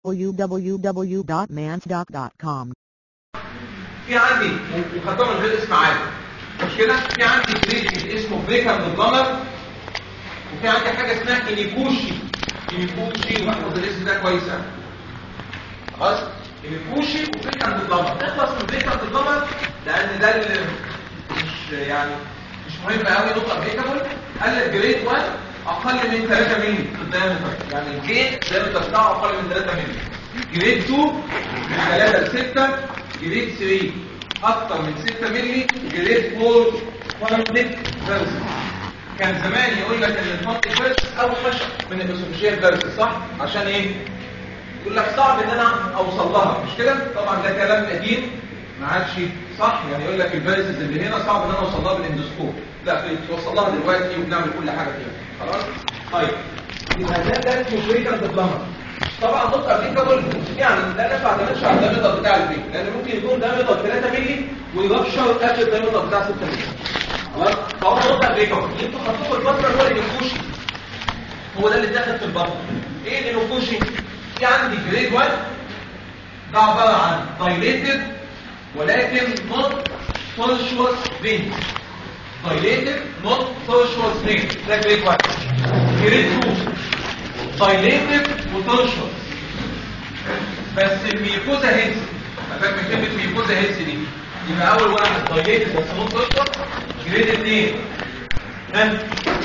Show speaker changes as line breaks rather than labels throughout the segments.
www.mansdoc.com
في عندي وخدتهم من غير اسم عادي مش كده في عندي جريد اسمه بريكر بالضمر وفي عندي حاجه اسمها انيكوشي انيكوشي واحفظ الاسم ده كويس قوي خلاص انيكوشي وبريكر بالضمر نخلص من بريكر بالضمر لان ده اللي مش يعني مش مهم قوي نقطه بريكابل قال لك جريد 1 اقل من 3 مللي في الدايمتر يعني الجين الدايمتر بتاعه اقل من 3 مللي جريد 2 من 3 ل 6 جريد 3 اكتر من 6 مللي جريد 4 فانتك فيرس كان زمان يقول لك ان الفانتك فيرس اوحش من الاسوفيشيال فيرس صح عشان ايه يقول لك صعب ان انا اوصل لها مش كده طبعا ده كلام قديم ما عادش صح يعني يقول لك الفيرسز اللي هنا صعب ان انا اوصل لها بالاندوسكوب لا بتوصل لها دلوقتي وبنعمل كل حاجه فيها خلاص طيب يبقى ده ده اسمه بريكر دبلمر طبعا نقطه ابليكابل يعني ده ما بعتمدش على الدايمتر بتاع البيت لان ممكن يكون دايمتر 3 مللي ويرشر قبل الدايمتر بتاع 6 مللي خلاص فهو نقطه ابليكابل انتوا حطوه في البطن هو اللي بينكوشي هو ده اللي اتاخد في البطن ايه اللي بينكوشي في عندي جريد 1 ده عباره عن دايليتد ولكن not tortuous vein dilated not tortuous vein ده جريد 1 جريد 2 dilated وتنشط بس الميكوزا هيلث فاكر كلمه ميكوزا هيلث دي يبقى اول واحد dilated بس not تنشط جريد 2 ها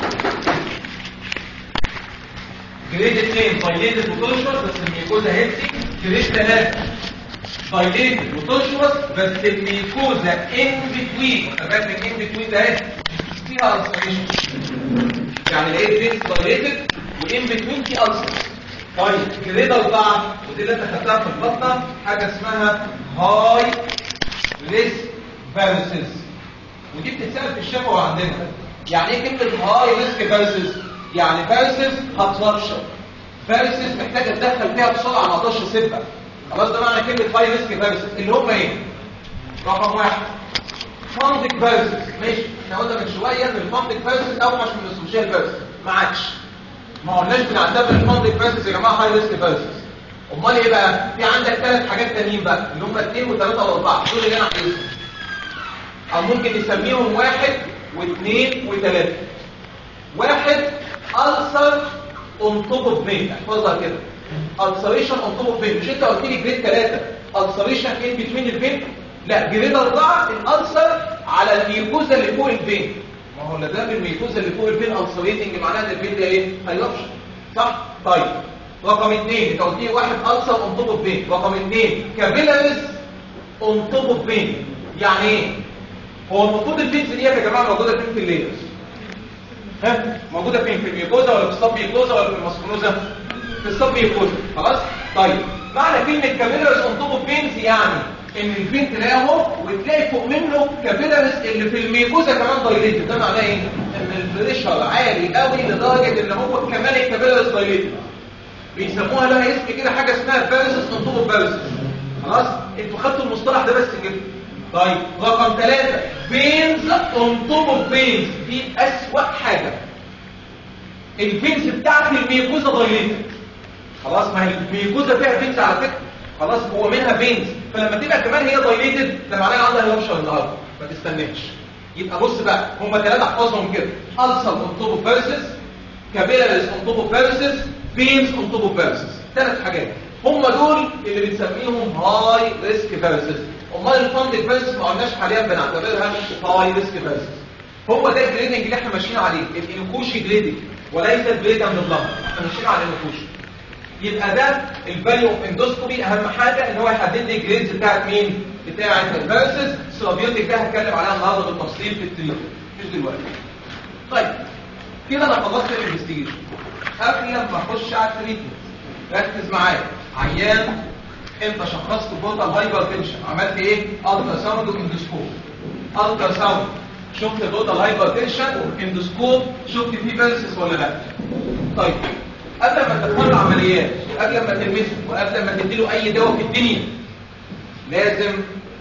جريد 2 dilated وتنشط بس الميكوزا هيلث جريد 3 dilated وتنشط بس الميكوزا ان بتوين فاكر ان بتوين ده ايه فيها ulceration يعني لقيت فيس dilated وان بتوين في ألسر طيب جريد أربعة ودي اللي انت خدتها في البطنة حاجة اسمها هاي ريسك فيروسز ودي بتتسأل في الشفوي عندنا يعني ايه كلمة هاي ريسك فيروسز؟ يعني فيروسز هترشر فيروسز محتاجة تدخل فيها بسرعة ما اقدرش اسيبها خلاص ده معنى كلمة هاي ريسك فيروسز اللي هم ايه؟ رقم واحد فاندك فيروسز ماشي احنا قلنا من شوية ان الفاندك فيروسز اوحش من السوشيال فيروسز ما عادش ما قلناش بنعتبر الفاندك فيروسز يا جماعه هاي ريسك فيروسز امال ايه بقى في عندك ثلاث حاجات تانيين بقى اللي هم اثنين وثلاثه واربعه دول اللي انا عايزهم او ممكن نسميهم واحد واثنين وثلاثه واحد ألسر اون توب اوف فين احفظها كده ألسريشن اون توب اوف فين مش انت قلت لي جريد ثلاثه ألسريشن ان بتوين الفين لا جريد اربعه الألسر على الميوكوزا اللي فوق الفين ما هو لا دام الميكوزا اللي فوق الفين السريتنج معناها ان الفين ده ايه هيرفش صح طيب رقم اثنين انت قلت لي واحد السر اون توب اوف فين رقم اثنين كابيلاريز اون توب اوف فين يعني ايه هو المفروض الفينز دي يا جماعه موجوده فين في الليرز ها موجوده فين في الميكوزا ولا في السب ميكوزا ولا في الماسكولوزا في السب ميكوزا خلاص طيب معنى كلمه كابيلاريز اون توب اوف فينز يعني ان الفين تلاقيه اهو وتلاقي فوق منه كابيلاريز اللي في الميكوزا كمان دايليتد ده معناه ايه ان البريشر عالي قوي لدرجه ان هو كمان الكابيلاريز دايليتد بيسموها لها اسم كده حاجه اسمها فيرسس انطوب فيرسس خلاص انتوا خدتوا المصطلح ده بس كده طيب رقم ثلاثة فينز انطوب فينز دي اسوأ حاجه الفينز بتاعت الميكوزا دايليتد خلاص ما هي الميكوزا فيها فينز على فكره خلاص هو منها فينز فلما تبقى كمان هي دايليتد ده معناها عندها هيرشر النهارده ما تستناش يبقى بص بقى هم ثلاثه احفظهم كده ألسر انطوبو فيرسس كابيلاريس انطوبو فيرسس فينز انطوبو فيرسس ثلاث حاجات هم دول اللي بنسميهم هاي ريسك فيرسس امال الفاندد فيرسس ما قلناش حاليا بنعتبرها هاي ريسك فيرسس هو ده الجريدنج اللي احنا ماشيين عليه الانكوشي جريدنج وليس الجريد اند بلان احنا ماشيين على الانكوشي يبقى ده الفاليو اوف اندوسكوبي اهم حاجه ان هو يحدد لي الجريدز بتاعت مين بتاعت الفيرسز سلافيوتيك ده هتكلم عليها النهارده بالتفصيل في التريد مش دلوقتي طيب كده انا خلصت الانفستيجيشن قبل ما اخش على التريتمنت ركز معايا عيان انت شخصت بوتال هايبر تنشن عملت ايه الترا ساوند واندوسكوب الترا ساوند شفت بوتال هايبر تنشن اندوسكوب شفت فيه فيرسز ولا لا طيب قبل ما تدخل عمليات وقبل ما تلمسه وقبل ما تديله اي دواء في الدنيا لازم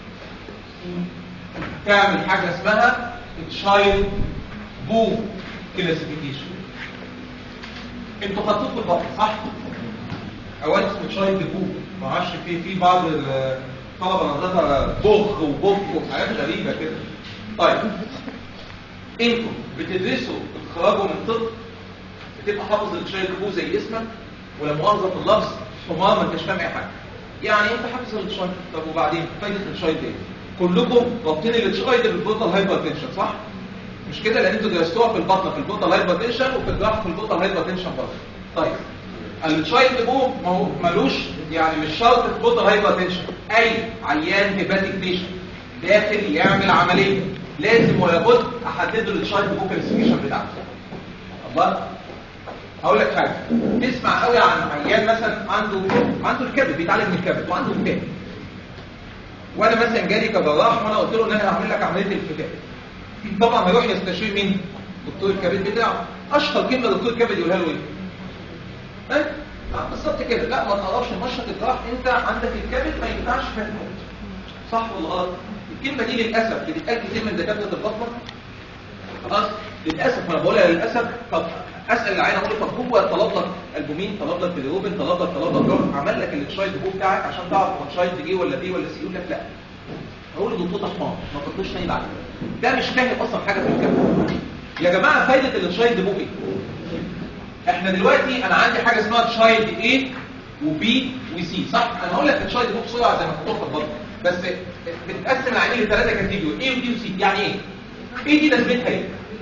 تعمل حاجه اسمها تشايلد بوم كلاسيفيكيشن انتوا خدتوه في البطن صح اوقات اسمه تشايلد بو ما اعرفش في في بعض الطلبه نظرتها بخ وبخ وحاجات غريبه كده طيب انتوا بتدرسوا تتخرجوا من طب بتبقى حافظ التشايلد بو زي اسمك ولا مؤاخذه في اللفظ حمار ما انتش فاهم اي حاجه يعني انت حافظ التشايلد طب وبعدين فايده التشايلد ايه كلكم رابطين التشايلد بالبوتال هايبرتنشن صح مش كده لان انتوا درستوها في البطنه في البوتال هايبرتنشن وفي الجراحه في البوتال هايبرتنشن برضه طيب التشايلد بو ما هو ملوش يعني مش شرط البوتال هايبرتنشن اي عيان هيباتيك بيشن داخل يعمل عمليه لازم ولابد احدد له التشايلد بو كلاسيفيكيشن بتاعته الله هقول لك حاجه تسمع قوي عن عيان مثلا عنده عنده الكبد بيتعالج من الكبد وعنده فتاء وانا مثلا جالي كجراح وانا قلت له ان انا هعمل لك عمليه الفتاء طبعا هيروح يستشير مين دكتور الكبد بتاعه اشهر كلمه دكتور الكبد يقولها له ايه ها آه، بالظبط كده لا ما تقربش مشط الجراح انت عندك الكبد ما ينفعش فيها الموت صح ولا غلط الكلمه دي للاسف بتتقال كتير من دكاتره البطنه خلاص للاسف ما انا بقولها للاسف طب اسال العين اقول له طب هو طلب لك البومين طلب لك الروبن طلب لك طلب لك جرعة، عمل لك التشايلد بو بتاعك عشان تعرف هو تشايلد ايه ولا بي ولا سي يقول لك لا هقول له دكتور حمار ما تطلبش تاني بعد كده. ده مش فاهم اصلا حاجه في الكلام يا جماعه فايده التشايلد بو ايه احنا دلوقتي انا عندي حاجه اسمها تشايلد A وبي وسي صح انا هقول لك التشايلد بو بسرعه زي ما كنت في البطن بس بتقسم العينين لثلاثه كاتيجوري A وبي وسي يعني ايه ايه دي لازمتها ايه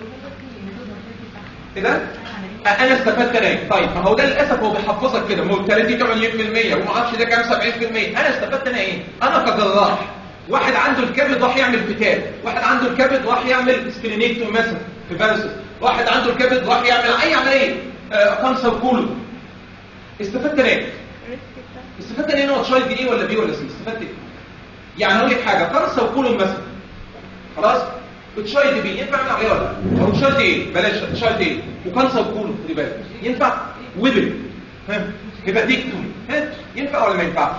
كده انا استفدت انا إيه؟ طيب ما هو ده للاسف هو بيحفظك كده مورتاليتي 80% وما اعرفش ده كام 70% انا استفدت انا ايه انا كجراح واحد عنده الكبد راح يعمل فتات واحد عنده الكبد راح يعمل سكرينيكتوم مثلا في فيروسس واحد عنده الكبد راح يعمل اي عمليه آه كانسر كولون استفدت انا ايه استفدت انا ايه هو تشايلد ايه ولا بي ولا سي استفدت ايه يعني اقول لك حاجه كانسر كولون مثلا خلاص تشايلد بي ينفع نعمل عمليه ولا لا او تشايلد ايه بلاش تشايلد ايه وكانسر كولون خلي بالك ينفع ويبل ها هيباتيكتومي ها ينفع ولا ما ينفعش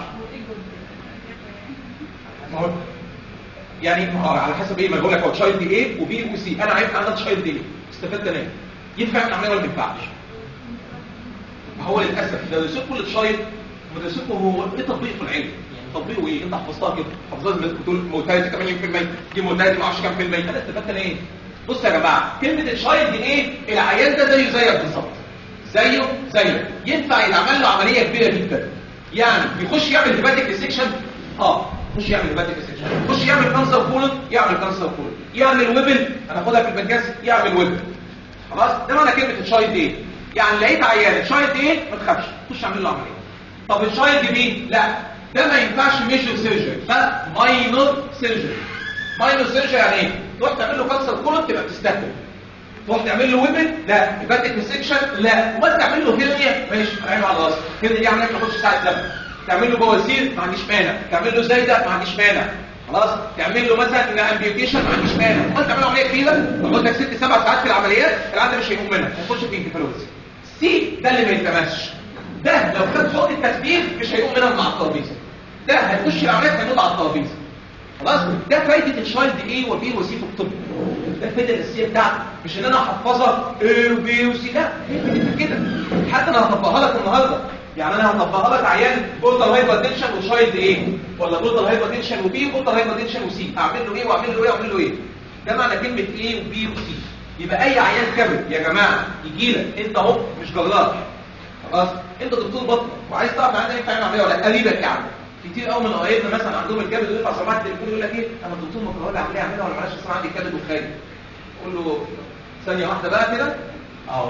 ما هو يعني ما هو على حسب ايه ما بقول لك هو تشايلد ايه وبي وسي انا عارف عندك تشايلد ايه استفدت انا ايه ينفع نعمل عمليه ولا ما ينفعش ما هو للاسف درسوك كل تشايلد مدرسوكم هو ايه تطبيق في العلم تطبيقه ايه انت حفظتها كده حفظتها زي ما بتقول موتاليتي 80% دي موتاليتي ما اعرفش كام في المية انا استفدت انا ايه بص يا جماعه كلمه الشايلد دي ايه العيان ده زيه زيك بالظبط زيه زيك ينفع يتعمل له عمليه كبيره جدا يعني يخش يعمل هيباتيك ديسكشن اه يخش يعمل هيباتيك ديسكشن يخش يعمل كانسر كولون يعمل كانسر كولون يعمل ويبل هناخدها في البنكاس يعمل ويبل خلاص ده معنى كلمه الشايلد ايه يعني لقيت عيان الشايلد ايه ما تخافش خش اعمل له عمليه طب الشايلد بي لا ده ما ينفعش ميجر سيرجري ده ماينور سيرجري ماينور سيرجري يعني ايه تروح تعمل له كانسر كولون تبقى بتستهبل تروح تعمل له ويبل لا هيباتيك ديسكشن لا امال تعمل له هيرنيا ماشي عينه على راسي هيرنيا دي عمليه ما تاخدش ساعه زمن تعمل له بواسير ما عنديش مانع تعمل له زايده ما عنديش مانع خلاص تعمل له مثلا امبيوتيشن ما عنديش مانع امال تعمل له عمليه كبيره تاخد لك ست سبع ساعات في العمليات العيان مش هيقوم منها هيخش في انكفالوز سي ده اللي ما يتمسش ده لو خد حقن التخدير مش هيقوم منها مع الترابيزه ده هيخش العمليات هيموت على الترابيزه خلاص ده فايده الشايلد ايه وبي وسي في الطب ده الفايده الاساسيه بتاعته مش ان انا احفظها ايه وبي وسي لا هي فايدتها كده حتى انا هطبقها لك النهارده يعني انا هطبقها لك عيان بورتال هايبرتنشن وشايلد ايه ولا بورتال هايبرتنشن وبي وبورتال هايبرتنشن وسي اعمل له ايه واعمل له ايه واعمل له ايه ده معنى كلمه ايه وبي وسي يبقى اي عيان كبد يا جماعه يجي لك انت اهو مش جراح خلاص انت دكتور بطن وعايز تعرف عندك ينفع يعمل عمليه ولا قريبك يعني كتير قوي من قرايبنا مثلا عندهم الكبد ويرفع سماعه التليفون يقول لك ايه انا الدكتور مكروه لي عمليه اعملها ولا معلش اصل عندي كبد وخارج قول له ثانيه واحده بقى كده اهو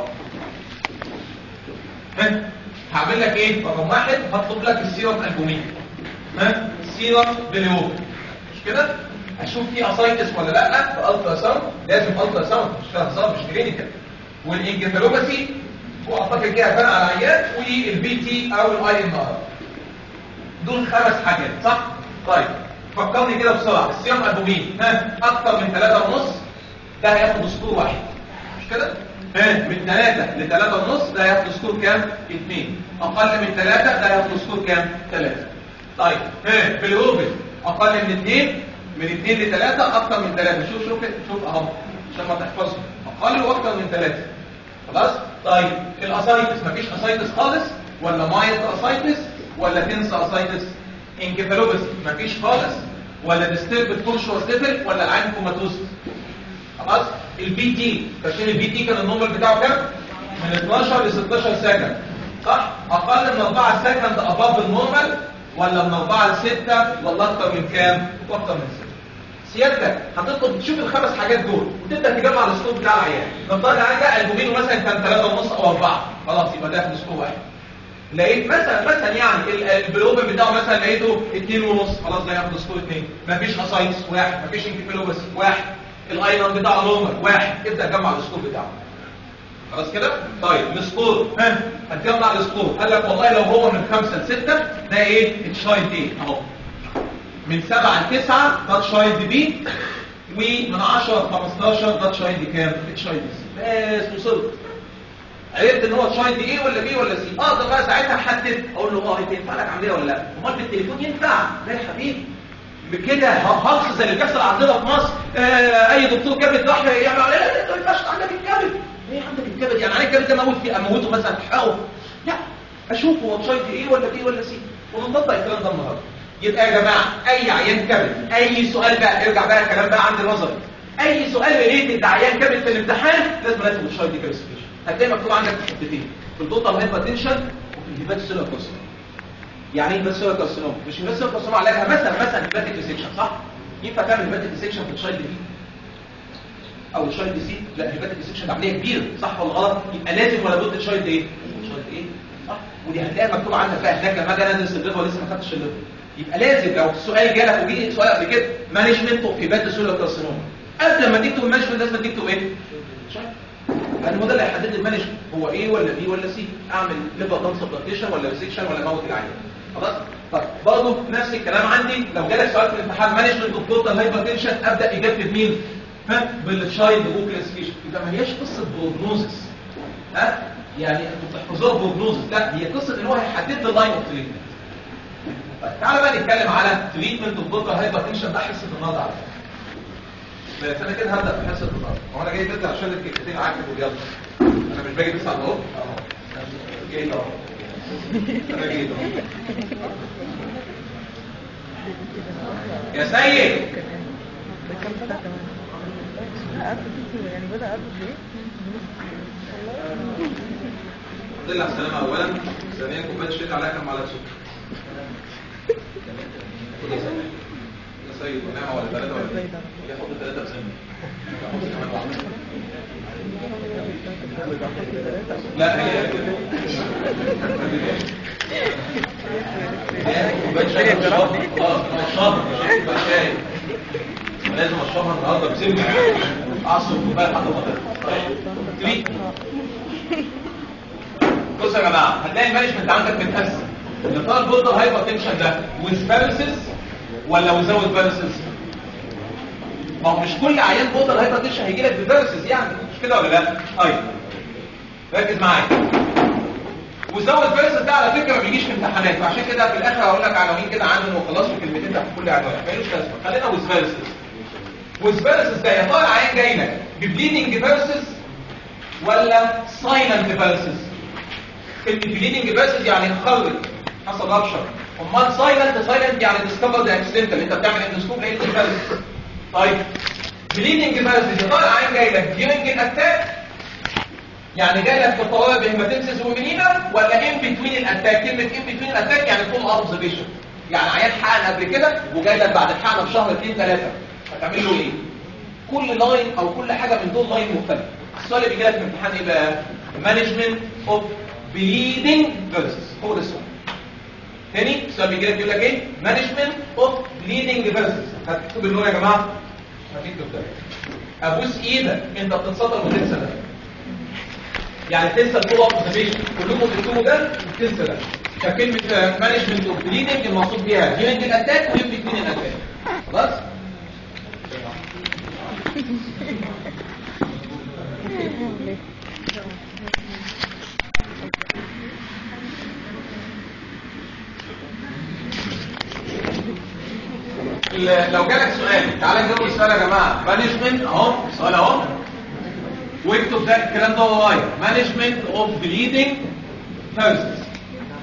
ها هعمل لك ايه رقم واحد هطلب لك السيرم البومين ها سيرم بليوب مش كده اشوف فيه اسايتس ولا لا بالترا ساوند لازم الترا ساوند مش فيها ساوند مش كلينيكال والانكفالوباثي واعتقد كده كان على عيان والبي تي او الاي ام ار دول خمس حاجات صح طيب فكرني كده بسرعه السيرم البومين ها اكتر من 3 ونص ده هياخد سكور واحد مش كده ها من 3 ل 3 ونص ده هياخد سكور كام 2 اقل من 3 ده هياخد سكور كام 3 طيب ها بالروبن اقل من 2 من 2 ل 3 اكتر من 3 شوف شوف شوف اهو عشان ما تحفظش اقل واكتر من 3 خلاص طيب الاسايتس مفيش اسايتس خالص ولا مايلد اسايتس ولا تنس اسايتس انكفالوباثي مفيش خالص ولا ديستربت كونشوس ليفل ولا العين كوماتوز خلاص البي تي فاكرين البي تي كان النمبر بتاعه كام من 12 ل 16 سكند صح اقل من 4 سكند اباف النورمال ولا من 4 ل 6 ولا اكتر من كام واكتر من 6 سيادتك هتطلب تشوف الخمس حاجات دول وتبدا تجمع السكور بتاع العيان نفترض العيان ده البومين مثلا كان 3 ونص او 4 خلاص يبقى ده في سكور واحد لقيت مثلا مثلا يعني ال- البلوبن بتاعه مثلا لقيته 2 ونص خلاص ده ياخد سكور 2 مفيش اسايتس واحد مفيش انكفالوباثي واحد الايرون بتاعه نورمال واحد ابدا جمع السكور بتاعه خلاص كده طيب السكور ها هتجمع السكور قال لك والله لو هو من 5 ل 6 ده ايه تشايلد ايه اهو من 7 ل 9 ده تشايلد بي ومن 10 ل 15 ده تشايلد كام تشايلد سي بس وصلت عرفت ان هو تشايلد ايه ولا بي ولا سي اقدر بقى ساعتها احدد اقول له اه تنفع لك عمليه ولا لا امال بالتليفون ينفع لا يا حبيبي بكده هلخص زي اللي بيحصل عندنا في مصر آه اي دكتور كبد راح يعمل عليه لا لا ما ينفعش عندك الكبد ايه عندك الكبد يعني عليك الكبد ده اموت فيه اموته مثلا احرقه لا اشوف هو تشايلد ايه ولا بي ولا سي ونطبق الكلام ده النهارده يبقى يا جماعه اي عيان كبد اي سؤال بقى ارجع بقى الكلام بقى عند النظري اي سؤال ريليتد لعيان كبد في الامتحان لازم نكتب تشايلد كلاسيفيكيشن هتلاقي مكتوب عندك في حتتين في التوتال هايبرتنشن وفي الهيبات سيلر كارسينوم يعني ايه هيبات سيلر كارسينوم مش هيبات سيلر كارسينوم علاجها مثلا مثلا هيباتيك ديسكشن صح ينفع تعمل هيباتيك ديسكشن في تشايلد بي او الشايلد سي لا هيباتيك ديسكشن عمليه كبيره صح ولا غلط يبقى لازم ولا بد تشايلد ايه تشايلد ايه صح ودي هتلاقيها مكتوب عندك بقى هناك لما اجي ادرس الليفر لسه ما خدتش الليفر يبقى لازم لو السؤال جالك وجي سؤال قبل كده مانجمنت اوف هيبات سيلر كارسينوم قبل ما تكتب المانجمنت لازم تكتب ايه شايلد لان هو ده اللي هيحدد لي المانجمنت هو ايه ولا بي ولا سي اعمل ليفر دام سبلانتيشن ولا ريسكشن ولا موت العيان خلاص طيب برضه نفس الكلام عندي لو جالك سؤال في الامتحان مانجمنت اوف توتال هايبرتنشن ابدا اجابتي بمين ها بالتشايلد بو كلاسيفيكيشن يبقى ما هياش قصه بروجنوزس ها يعني انتوا بتحفظوها بروجنوزس لا هي قصه ان هو هيحدد لي اللاين اوف تريتمنت طيب تعالى بقى نتكلم على تريتمنت اوف توتال هايبرتنشن ده حصه النهارده على فكره بس انا كده هبدا في حصه النهارده هو انا جاي بس عشان الكلمتين عاجبك واليلا انا مش باجي بس على اهو اهو جاي اهو انا جاي اهو يا سيد
ده كام ساعة كمان لا قبل كده يعني بدأ قبل ايه؟
الحمد لله على السلامة أولا ثانيا كوباية شيك عليها كم معلقة سكر خد يا سيد يا سيد ونعمة ولا ثلاثة ولا
زي
اثنين
ده
ياخد ثلاثة بسنة ياخد كمان واحدة لا هي كوباية شاي خلاص أنا أشربها مش هتبقى شاي لازم أشربها النهاردة بسمة أعصر كوباية لحد ما تخلص طيب تريد بص يا جماعه هتلاقي المانجمنت عندك متقسم نطاق البوتر هايبر تنشن ده ويز بارسز ولا ويزود بارسز ما هو مش كل عيان بوتر هايبر تنشن هيجي لك ببارسز يعني مش كده ولا لا طيب ركز معايا وزود بارسز ده على فكره ما بيجيش في امتحانات فعشان كده في الاخر هقول لك عناوين كده عنه وخلاص وكلمتين تحت كل عنوان ملوش لازمه خلينا ويز بارسز ويز بارسز ده يا ترى العيان جاي لك ببليدنج بارسز ولا سايلنت بارسز البليدنج باسز يعني خرج حصل رابشر امال سايلنت سايلنت يعني ديسكفرد اكسيدنتال انت بتعمل اندوسكوب لقيت الباسز طيب بليدنج باسز يا ترى عين جاي لك ديورنج الاتاك يعني جاي لك في الطوارئ بهيماتيمسيس ومنينا ولا ان بتوين الاتاك كلمه ان بتوين الاتاك يعني فول اوبزرفيشن يعني عيان حقن قبل كده وجاي لك بعد الحقن بشهر اثنين ثلاثه هتعمل له ايه كل لاين او كل حاجه من دول لاين مختلف السؤال اللي بيجي لك في الامتحان ايه بقى مانجمنت اوف bleeding versus هو ده السؤال تاني السؤال بيجي لك يقول لك ايه مانجمنت اوف bleeding versus هتكتب النور يا جماعه هتكتب ده ابوس ايدك انت بتتسطر وتنسى ده يعني تنسى الفول اوبزرفيشن كلكم بتكتبوا ده وتنسى ده فكلمه مانجمنت اوف bleeding المقصود بيها during الاتاك وين بتوين الاتاك خلاص ال- لو جالك سؤال تعالى نجاوب السؤال يا جماعه مانجمنت اهو سؤال اهو واكتب ده الكلام ده ورايا مانجمنت اوف بليدنج بيرسز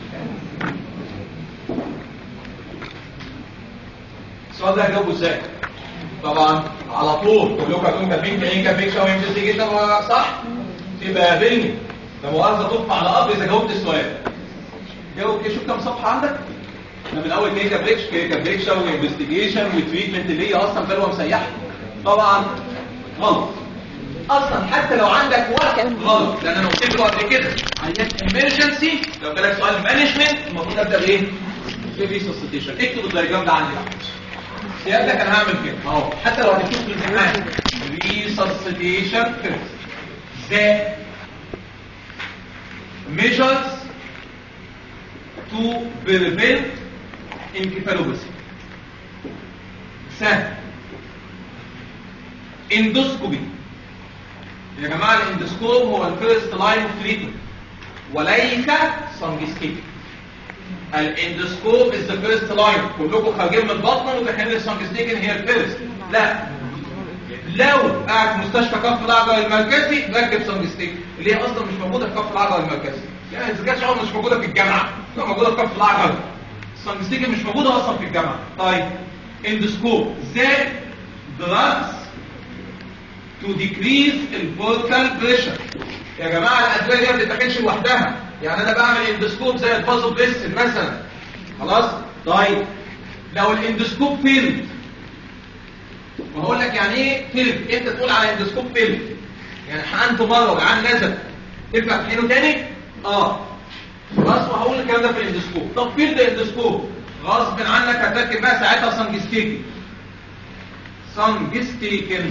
السؤال ده هجاوبه ازاي طبعا على طول كلكم هتقوم كاتبين كلينيكا بيكشر وانفستيجيشن صح يبقى قابلني ده مؤاخذه طب على اب اذا جاوبت السؤال جاوب كده شوف كام صفحه عندك احنا من اول كلينيكا بريكش كلينيكا بريكشر وانفستيجيشن وتريتمنت اللي هي اصلا بلوه مسيحه طبعا غلط اصلا حتى لو عندك وقت غلط لان انا قلت لكم قبل كده عيان امرجنسي لو جالك سؤال مانجمنت المفروض ابدا بايه؟ بريسوسيتيشن اكتب الدايجرام ده عندي بقى سيادتك انا هعمل كده اهو حتى لو هتشوف في الامتحان ريسوسيتيشن ذا measures to prevent encephalopathy سهل اندوسكوبي يا جماعه الاندوسكوب هو الفيرست لاين اوف تريتمنت وليس سانجستيك الاندوسكوب از ذا فيرست لاين كلكم خارجين من البطن وتحن السانجستيك هي الفيرست لا لو قاعد في مستشفى كف العضله المركزي ركب سانجستيك اللي هي اصلا مش موجوده في كف العضله المركزي يعني اذا كانت شغل مش موجوده في الجامعه لا موجوده في كف العضله السانجستيك مش موجوده اصلا في الجامعه طيب اندوسكوب ازاي drugs to decrease البورتال بريشر يا جماعه الادويه دي ما بتتاخدش لوحدها يعني انا بعمل اندوسكوب زي البازو بريسن مثلا خلاص طيب لو الاندوسكوب فيلد وهقول لك يعني ايه فيلد انت تقول على اندوسكوب فيلد يعني حقنته مره وجعان نزل تنفع تحقنه تاني اه خلاص وهقول الكلام ده في الاندوسكوب طب فيلد اندوسكوب غصب عنك هتركب بقى ساعتها سانجستيكي سانجستيكن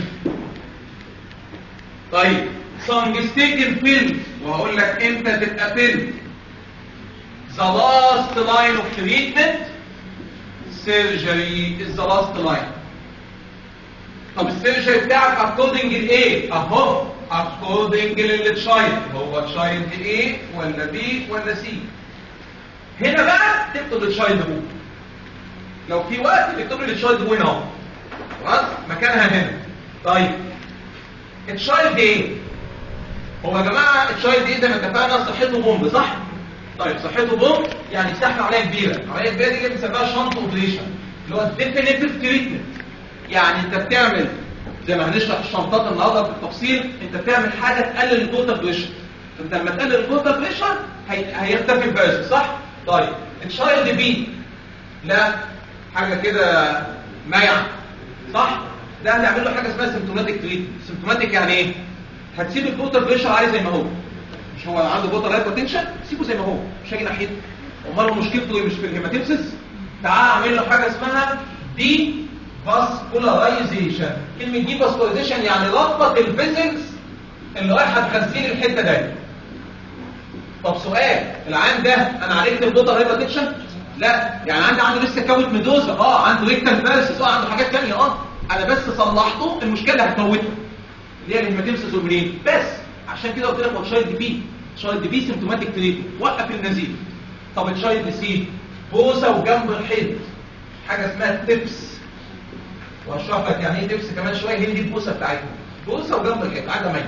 طيب سانجستيكن فيلد وهقول لك امتى تبقى فيلد the last line of treatment surgery is the last line طب السيرجري بتاعك according لايه اهو according للتشايلد هو تشايلد ايه ولا بي ولا سي هنا بقى تكتب التشايلد هو لو في وقت تكتب لي التشايلد هو هنا اهو خلاص مكانها هنا طيب التشايلد ايه هو يا جماعه التشايلد ايه زي ما اتفقنا صحته بومب صح طيب صحته بومب يعني يستحمل عمليه كبيره عمليه كبيره دي بنسميها شنط اوبريشن اللي هو ديفينيتيف تريتمنت يعني انت بتعمل زي ما هنشرح الشنطات النهارده بالتفصيل انت بتعمل حاجه تقلل البوتر بريشر انت لما تقلل البوتر بريشر هي... هيختفي الباس صح طيب التشايلد بي لا حاجه كده مايع صح ده هنعمل له حاجه اسمها سيمتوماتيك تريتمنت سيمتوماتيك يعني ايه هتسيب البوتر بريشر عالي زي ما هو مش هو عنده بوتر هايبوتنشن سيبه زي ما هو مش هاجي ناحيته امال هو مشكلته ايه مش في الهيماتيمسيس تعال اعمل له حاجه اسمها دي فاسكولارايزيشن كلمه دي فاسكولارايزيشن يعني لخبط الفيزلز اللي رايحه تغذي الحته دي طب سؤال العام ده انا عالجت البوتر هايبوتنشن لا يعني عندي عنده لسه كوت ميدوزا اه عنده ريكتال بارسس اه عنده حاجات ثانيه اه انا بس صلحته المشكله اللي هتموته اللي هي الهيماتيمسيس والمنين بس عشان كده قلت لك هو تشايلد بي تشايلد بي سيمتوماتيك تريتمنت وقف النزيف طب تشايلد سي بوسه وجنب الحيط حاجه اسمها تيبس واشرح لك يعني ايه تيبس كمان شويه هي دي البوسه بتاعتنا بوسه وجنب الحيط عاده ميت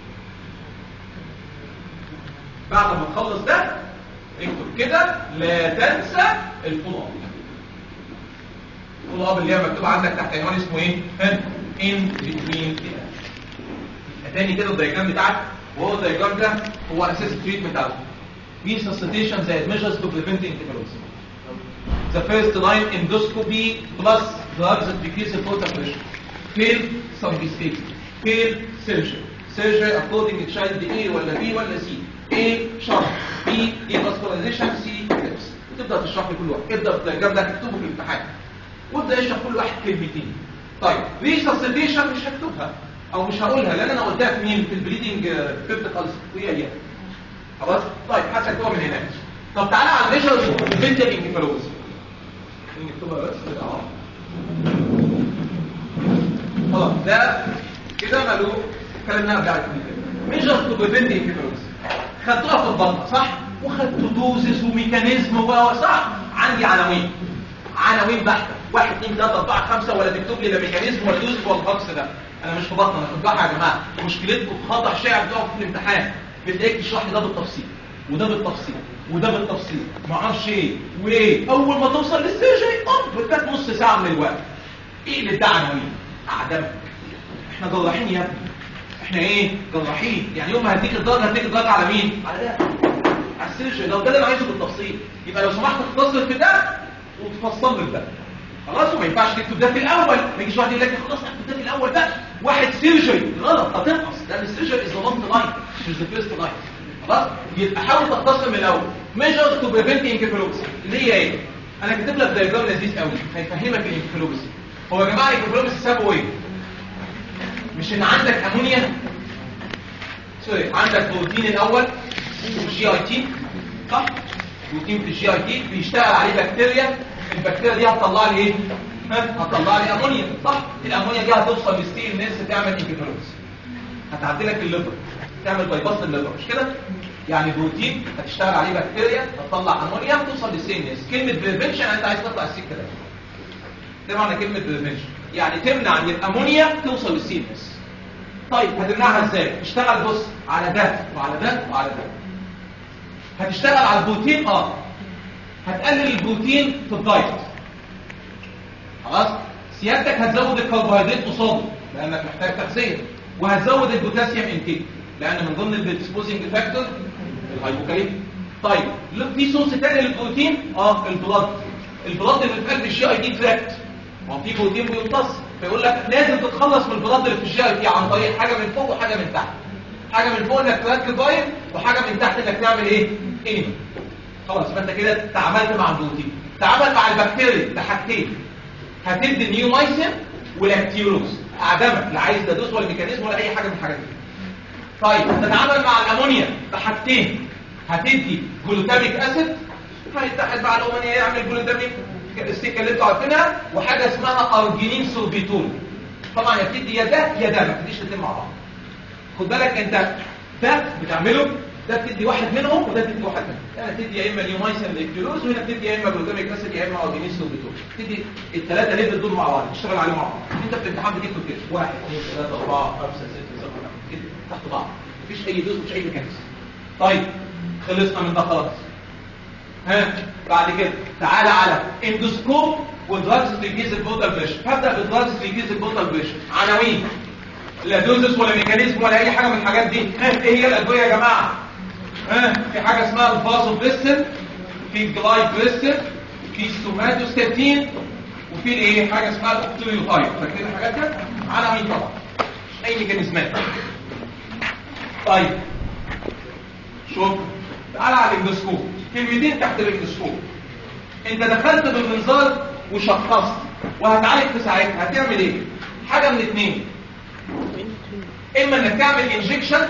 بعد ما تخلص ده اكتب كده لا تنسى الفولو اب الفولو اب اللي هي مكتوبه عندك تحت عنوان اسمه ايه ان بتوين تاني كده الدايجرام بتاعك وهو الدايجرام ده هو اساس التريتمنت اوت resuscitation زائد measures to prevent encephalopathy the first line endoscopy plus drugs that decrease the blood pressure fail suggestive fail surgery surgery according to child A ولا B ولا C A شرح B vascularization C tips تبدا تشرح لي كل واحد ابدا الدايجرام ده هتكتبه في الامتحان وابدا اشرح كل واحد كلمتين طيب resuscitation مش هكتبها او مش هقولها لان انا قلتها في مين في البليدنج بيبتيك ألسر وهي هي خلاص طيب حتى هكتبها من هناك طب تعالى على الميجرز بنتال انكفالوز نكتبها بس كده اهو خلاص ده كده مالو كلامنا بتاع ميجرز تو بريفنت انكفالوز خدتوها في البطنه صح وخدتوا دوزس وميكانيزم صح عندي عناوين عناوين بحته واحد اثنين ثلاثه اربعه خمسه ولا تكتب لي لا ميكانيزم ولا دوز ولا الهكس ده انا مش في بطن انا في الجحا يا جماعه مشكلتكم خطا شائع بتقعد في الامتحان بتلاقيك تشرح لي ده بالتفصيل وده بالتفصيل وده بالتفصيل ما اعرفش ايه وايه اول ما توصل للسيرجري طب بتاخد نص ساعه من الوقت ايه اللي ادعى عناوين اعدمك احنا جراحين يا ابني احنا ايه جراحين يعني يوم ما هديك الدرجه هديك الدرجه على مين على ده على السيرجن لو ده اللي انا عايزه بالتفصيل يبقى لو سمحت تختصر في ده وتفصل لي في ده خلاص وما ينفعش تكتب ده في الاول ما يجيش واحد يقول لك خلاص اكتب ده في الاول بقى واحد سيرجري غلط هتنقص لان السيرجري از ذا لاين مش ذا فيرست لاين خلاص يبقى حاول تختصر من الاول ميجرز تو بريفنت انكفالوبسي اللي هي ايه انا كاتب لك دايجرام لذيذ قوي هيفهمك الانكفالوبسي هو يا جماعه الانكفالوبسي سببه ايه مش ان عندك امونيا سوري عندك بروتين الاول الجي اي تي صح بروتين في الجي اي تي بيشتغل عليه بكتيريا البكتيريا دي هتطلع لي ايه ها هتطلع لي امونيا صح الامونيا دي هتوصل للستيل نيرس تعمل انكفالوبسي هتعدي لك الليفر تعمل بايباس الليفر مش كده يعني بروتين هتشتغل عليه بكتيريا هتطلع امونيا توصل للستيل نيرس كلمه بريفنشن انت عايز تطلع السكه ده ده معنى كلمه بريفنشن يعني تمنع ان الامونيا توصل للستيل نيرس طيب هتمنعها ازاي تشتغل بص على ده وعلى ده وعلى ده هتشتغل على البروتين اه هتقلل البروتين في الدايت خلاص سيادتك هتزود الكربوهيدرات قصاده لانك محتاج تغذيه وهتزود البوتاسيوم انتيك لان من ضمن الديسبوزنج فاكتور الهايبوكاليميا طيب في سورس تاني للبروتين اه البلاد البلاد اللي في قلب الجي اي دي تراكت ما هو في بروتين بيمتص فيقول لك لازم تتخلص من البلاد اللي في الجي اي دي عن طريق حاجه من فوق وحاجه من تحت حاجه من فوق انك تركب بايب وحاجه من تحت انك تعمل ايه انيما خلاص فانت كده تعاملت مع البروتين تعامل مع البكتيريا بحاجتين هتدي نيومايسين ولاكتيروز اعدمك لا عايز تدوس ولا ميكانيزم ولا اي حاجه من الحاجات دي طيب هتتعامل مع الامونيا بحاجتين هتدي جلوتاميك اسيد هيتحد مع الامونيا يعمل جلوتاميك السكه اللي انتوا عارفينها وحاجه اسمها ارجينين سوربيتول طبعا يا بتدي يا ده يا ده ما تديش الاثنين مع بعض خد بالك انت ده بتعمله ده بتدي واحد منهم وده بتدي واحد منهم يعني بتدي يا اما نيومايسين للكلوز وهنا بتدي يا اما جلوتاميك اسيد يا اما ارجينين سوربيتول تدي الثلاثه ليفل دول مع بعض تشتغل عليهم مع بعض انت في الامتحان بتكتب كده واحد اثنين ثلاثه اربعه خمسه سته سبعه كده تحت بعض مفيش اي دوز مفيش اي ميكانيزم طيب خلصنا من ده خلاص ها بعد كده تعالى على اندوسكوب ودراجز تنجيز البوتال بريشر هبدا بالدراجز تنجيز البوتال بريشر عناوين لا دوزس ولا ميكانيزم ولا اي حاجه من الحاجات دي ها ايه هي الادويه يا جماعه ها في حاجه اسمها الفازو بريستن في جلاي بريستن في ستوماتوستاتين وفي ايه حاجه اسمها الاوكتيريوتايب فاكرين الحاجات دي عناوين طبعا اي ميكانيزمات طيب شوف تعالى على الاندوسكوب كلمتين تحت الاندوسكوب انت دخلت بالمنظار وشخصت وهتعالج في ساعتها هتعمل ايه حاجه من اتنين اما انك تعمل انجكشن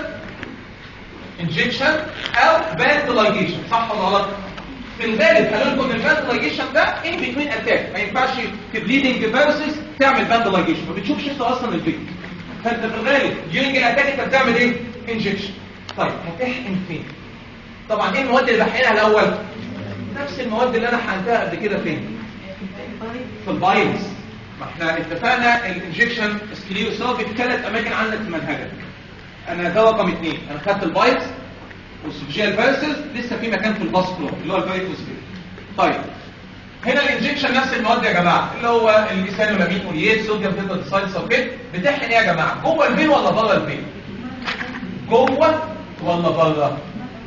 انجكشن او باندلايجيشن صح ولا غلط في الغالب قالوا لكم ان الباندلايجيشن ده ان بتوين اتاك ما ينفعش في بليدنج فيروسز تعمل باندلايجيشن ما بتشوفش انت اصلا البيت فانت في الغالب ديورنج اتاك انت بتعمل ايه انجكشن طيب هتحقن فين طبعا ايه المواد اللي بحقنها الاول نفس المواد اللي انا حقنتها قبل كده فين في البايلز ما احنا اتفقنا الانجكشن سكليروسال في ثلاث اماكن عندك في منهجك انا ده رقم اثنين انا خدت البايلز والسوفجيال فيرسز لسه في مكان في الباسكلو اللي هو الفيروس طيب هنا الانجكشن نفس المواد يا جماعه اللي هو الليسانولامين اوليات صوديوم تيتراسايد سلفيت بتحقن ايه يا جماعه جوه الفين ولا بره الفين جوه ولا بره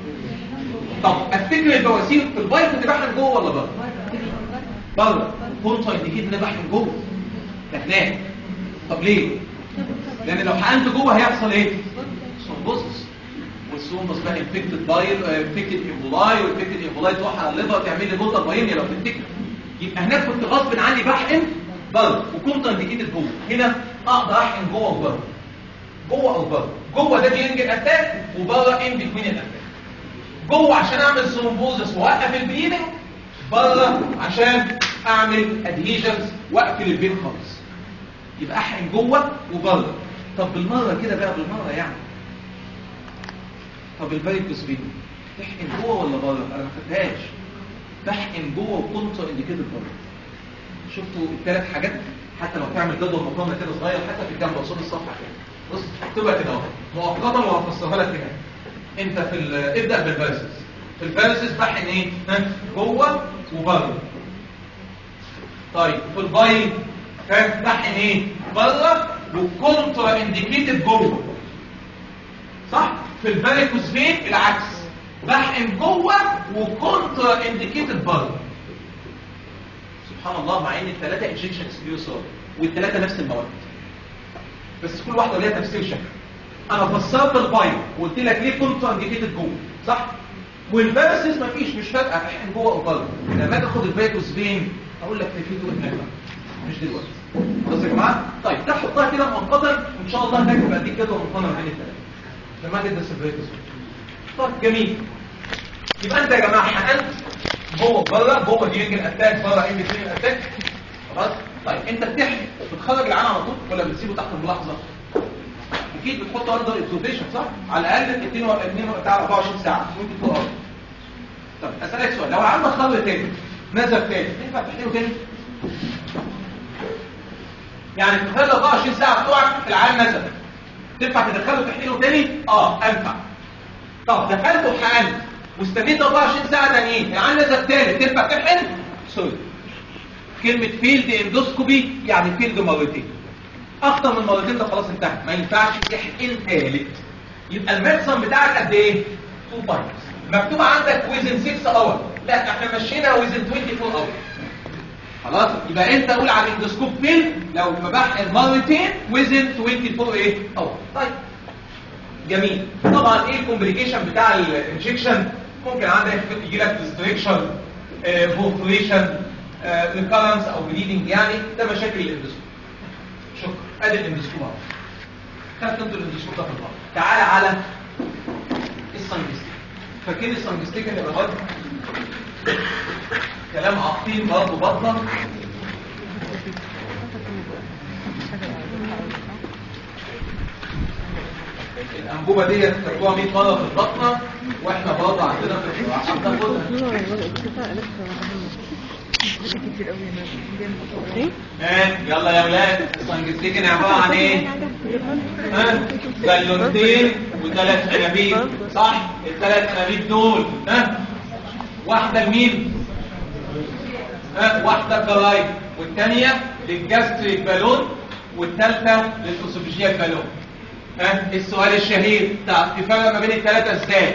طب افتكر البواسير في البايت اللي بحقن جوه ولا بره بره كونتر انديكيت ان انا بحقن جوه ده هناك طب ليه لان لو حقنت جوه هيحصل ايه ثرومبوسس والثرومبوس بقى انفكتد بايل انفكتد ايمبولاي والانفكتد ايمبولاي تروح على الليفر تعمل لي بوتر بايميا لو تفتكر يبقى هناك كنت غصب عني بحقن بره وكنت انديكيتد جوه هنا اقدر احقن جوه وبره جوه او بره جوه ده دينج اتاك وبره ان بتوين الاتاك جوه عشان اعمل ثرومبوزس واوقف البليدنج بره عشان اعمل ادهيجنز واقفل البين خالص يبقى احقن جوه وبره طب بالمره كده بقى بالمره يعني طب الفيروس بين تحقن جوه ولا بره انا ما خدتهاش بحقن جوه وكنت انديكيتد بره شفتوا الثلاث حاجات حتى لو تعمل جدول مقارنه كده صغير حتى في الجنب وصول الصفحه كده بص تبقى كده اهو مؤقتا وهفسرها لك هنا انت في ابدا بالفيروسز في الفيروسز بحقن ايه ها جوه وبره طيب في البايل فاهم بحقن ايه بره وكونترا انديكيتد جوه صح في الفاريكوس فين العكس بحقن جوه وكونترا انديكيتد بره سبحان الله مع ان الثلاثه انجكشن اكسبيوسور والثلاثه نفس المواد بس كل واحده ليها تفسير شكل انا فسرت البايو وقلت لك ليه كونترا انديكيتد جوه صح والفيرسز مفيش مش فارقه احقن جوه او بره لما اجي اخد الفاريكوس فين اقول لك تفيده هناك مش دلوقتي خلاص يا جماعه طيب ده حطها كده مؤقتا وان شاء الله هناك تبقى دي كده مقارنه بين الثلاثه لما تدرس الفاريكوس طيب جميل يبقى انت يا جماعه حقنت جوه بره جوه دي يمكن اتاك بره ام 2 اتاك خلاص طيب انت بتحمي بتخرج العين على طول ولا بتسيبه تحت الملاحظه اكيد بتحطه اندر اوبزرفيشن صح على الاقل 2 2 بتاع 24 ساعه ممكن تقعد طب اسالك سؤال لو عندك خبر تاني نزل تاني ينفع تحقنه تاني يعني في خلال 24 ساعه بتوعك العيان نزل تنفع تدخله تحقنه تاني اه انفع طب دخلته وحقنت واستنيت 24 ساعه تانيين العيان نزل تاني تنفع تحقن سوري كلمه فيلد اندوسكوبي يعني فيلد مرتين اكتر من مرتين ده خلاص انتهى ما ينفعش تحقن تالت يبقى الماكسيمم بتاعك قد ايه 2 بايتس مكتوب عندك ويزن 6 اور لا احنا مشينا ويزن 24 اور خلاص يبقى انت قول على الاندوسكوب فين لو بحقن مرتين ويزن 24 ايه اور طيب جميل طبعا ايه الكومبليكيشن بتاع الانجكشن ممكن عندك يجي لك ديستريكشن فورفريشن ريكارنس او بليدنج يعني ده مشاكل الاندوسكوب شكرا ادي الاندوسكوب اهو خدت انتوا الاندوسكوب ده في البطن تعالى على السنجستيك فاكرين السنجستيك اللي بغض كلام عقيم برضه بطنه الانبوبه ديت خدوها 100 مره في البطنه واحنا برضه عندنا في الجراحه بناخدها
كتير قوي ايه
ها يلا يا ولاد السنجستيكن عباره عن ايه ها بالونتين وثلاث انابيب صح الثلاث انابيب دول ها واحده لمين ها واحده كرايب والثانيه للجاستريك بالون والثالثه للاسوفيجيال بالون ها السؤال الشهير تفرق ما بين الثلاثه ازاي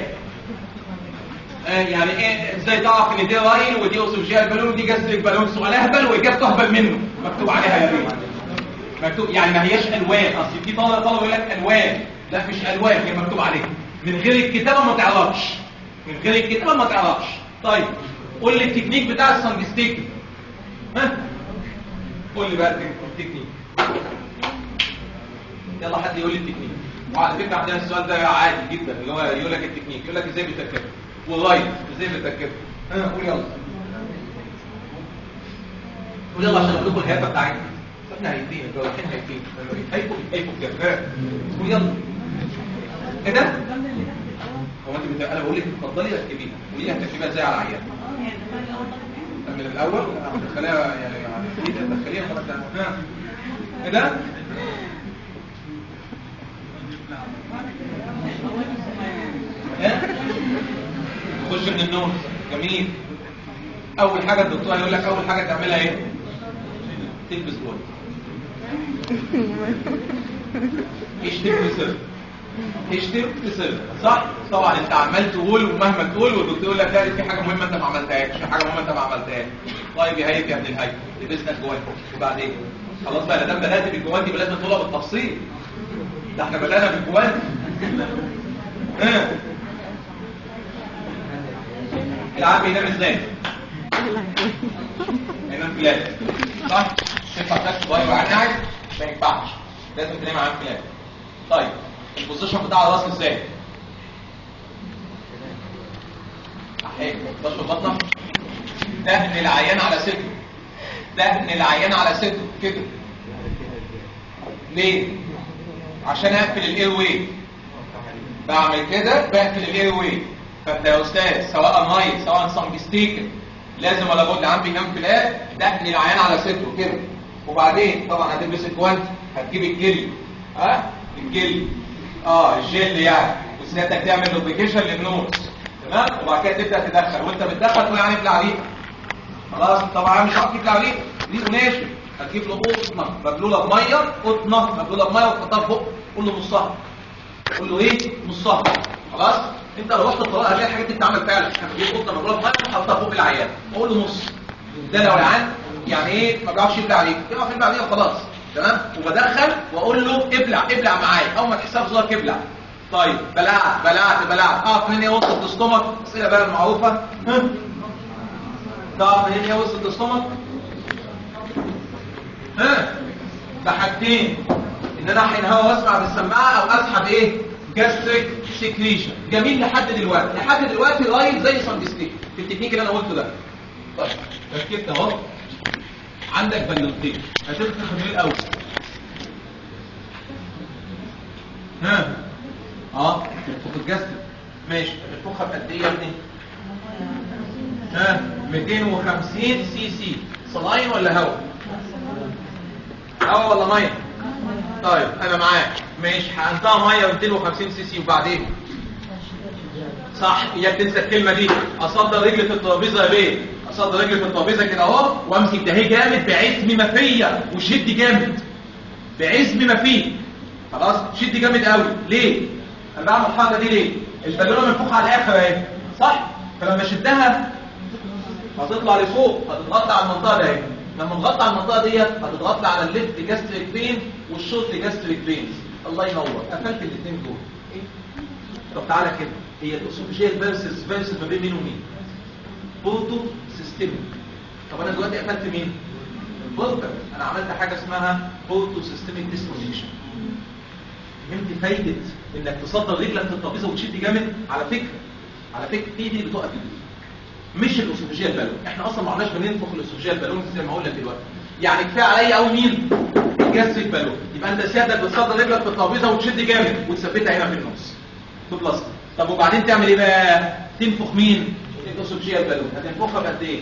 يعني ايه ازاي تعرف ان دي رايل ودي اوسوجيال بالون ودي جاستريك بالون سؤال اهبل واجابته اهبل منه مكتوب عليها يا بيه مكتوب يعني ما هياش الوان اصل في طلبه طلبه يقول لك الوان لا مش الوان هي مكتوب عليها من غير الكتابه ما تعرفش من غير الكتابه ما تعرفش طيب قول لي التكنيك بتاع السنجستيك ها قول لي بقى التكنيك يلا حد يقول لي التكنيك وعلى فكره عندنا السؤال ده عادي جدا اللي هو يقول لك التكنيك يقول لك ازاي بتركبه والرايت ازاي بتركبه ها قول يلا قول يلا عشان اقول لكم الهيافه بتاعتنا احنا هايفين الجراحين هايفين هايفوا هايفوا بجد قول يلا ايه ده هو انت بت... انا بقول لك اتفضلي ركبيها قولي لي هتركبيها ازاي على العيان من الاول هتدخليها يعني هتدخليها خلاص ها ايه ده تخش من النوم جميل اول حاجه الدكتور هيقول لك اول حاجه تعملها ايه تلبس جوه اشتم بسر اشتم بسر صح طبعا انت عمال تقول ومهما تقول والدكتور يقول لك لا في حاجه مهمه انت ما عملتهاش في حاجه مهمه انت ما عملتهاش طيب يا هيك يا ابن الهيك لبسنا الجوانتي وبعدين خلاص بقى لا دام بدات بالجوانتي يبقى لازم تطلع بالتفصيل ده احنا بدانا بالجوانتي ها العام بينام ازاي ينام فلات صح ينفع تاكل صغير وعين قاعد ما ينفعش لازم تنام عام فلات طيب البوزيشن بتاع الراس ازاي احيي بطش بطنك دهن العيان على صدره دهن العيان على صدره كده ليه عشان اقفل الاير واي بعمل كده بقفل الاير واي فانت يا استاذ سواء نايت سواء سانجستيك لازم ولا بد عم بينام في الآن دهن العيان على صدره كده وبعدين طبعا هتلبس الجوانت هتجيب الجلي ها أه؟ الجلي اه الجل يعني وسنتك تعمل لوبريكيشن للنوز تمام وبعد كده تبدا تدخل وانت بتدخل تقول يعني ابلع عليها خلاص طبعا مش هحكي ابلع عليها دي قماشه هتجيب له قطنه مبلوله بميه قطنه مبلوله بميه وتحطها في بقه قول له نصها قول له ايه نصها خلاص انت لو رحت الطلاق هتلاقي الحاجات دي بتتعمل فعلا هتجيب قطنه مبلوله بميه وتحطها فوق العيان قول له نص ده لو العيان يعني ايه ما بيعرفش يبلع عليك يعرف يبلع عليك خلاص تمام وبدخل واقول له ابلع ابلع معايا اول ما تحسها بصدرك ابلع طيب بلعت بلعت بلعت اه فين هي وسط الاستومك الاسئله بقى المعروفه ها تعرف فين هي وسط الاستومك ها بحاجتين ان انا احقن هوا واسمع بالسماعه او اسحب ايه جاستريك سكريشن جميل لحد دلوقتي لحد دلوقتي رايت زي ساندستيك في التكنيك اللي انا قلته ده طيب ركبت اهو عندك بلوتين هتفتح من الاول ها اه تنفخ الجاستريك ماشي هتنفخها بقد ايه يا ابني ها 250 سي سي صلاين ولا هواء هوا ولا ميه طيب انا معاك ماشي حقنتها ميه 250 سي سي وبعدين صح يا تنسى الكلمه دي اصدر رجلي في الترابيزه يا بيه اصدر رجلي في الترابيزه كده اهو وامسك ده هي جامد بعزم ما فيا وشد جامد بعزم ما فيه خلاص شد جامد قوي ليه انا بعمل الحركه دي ليه البالونه منفوخه على الاخر اهي صح فلما اشدها هتطلع لفوق هتتغطى على المنطقه دي لما تغطى على المنطقه ديت هتتغطى على الليفت جاستريك فين والشورت جاستريك فينز الله ينور قفلت الاثنين دول إيه؟ طب تعالى كده هي الاسوفيجيال فيرسز فيرسز ما بين مين ومين بورتو سيستميك طب انا دلوقتي قفلت مين البورتر انا عملت حاجه اسمها بورتو سيستميك ديسكونكشن فهمت فايده انك تصدر رجلك في الترابيزه وتشد جامد على فكره على فكره دي دي اللي بتقف دي مش الاسوفيجيال بالون احنا اصلا ما عملناش بننفخ الاسوفيجيال بالون زي ما هقول لك دلوقتي يعني كفايه عليا قوي مين الجاستريك بالون يبقى انت سيادتك بتصدر رجلك في الترابيزه وتشد جامد وتثبتها هنا في النص في بلاستيك طب وبعدين تعمل ايه بقى تنفخ مين الاسوفيجيال بالون هتنفخها بقد ايه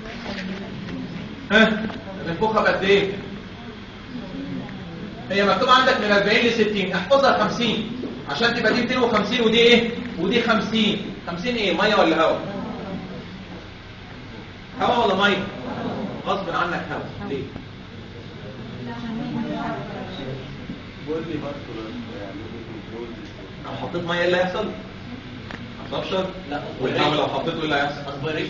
ها هتنفخها بقد ايه هي مكتوب عندك من 40 ل 60 احفظها 50 عشان تبقى دي 250 ودي ايه ودي 50 50 ايه ميه ولا هواء هوا ولا ميه غصب عنك هوا ليه لو حطيت ميه ايه اللي هيحصل هتبشر لا والهوا لو حطيته ايه اللي هيحصل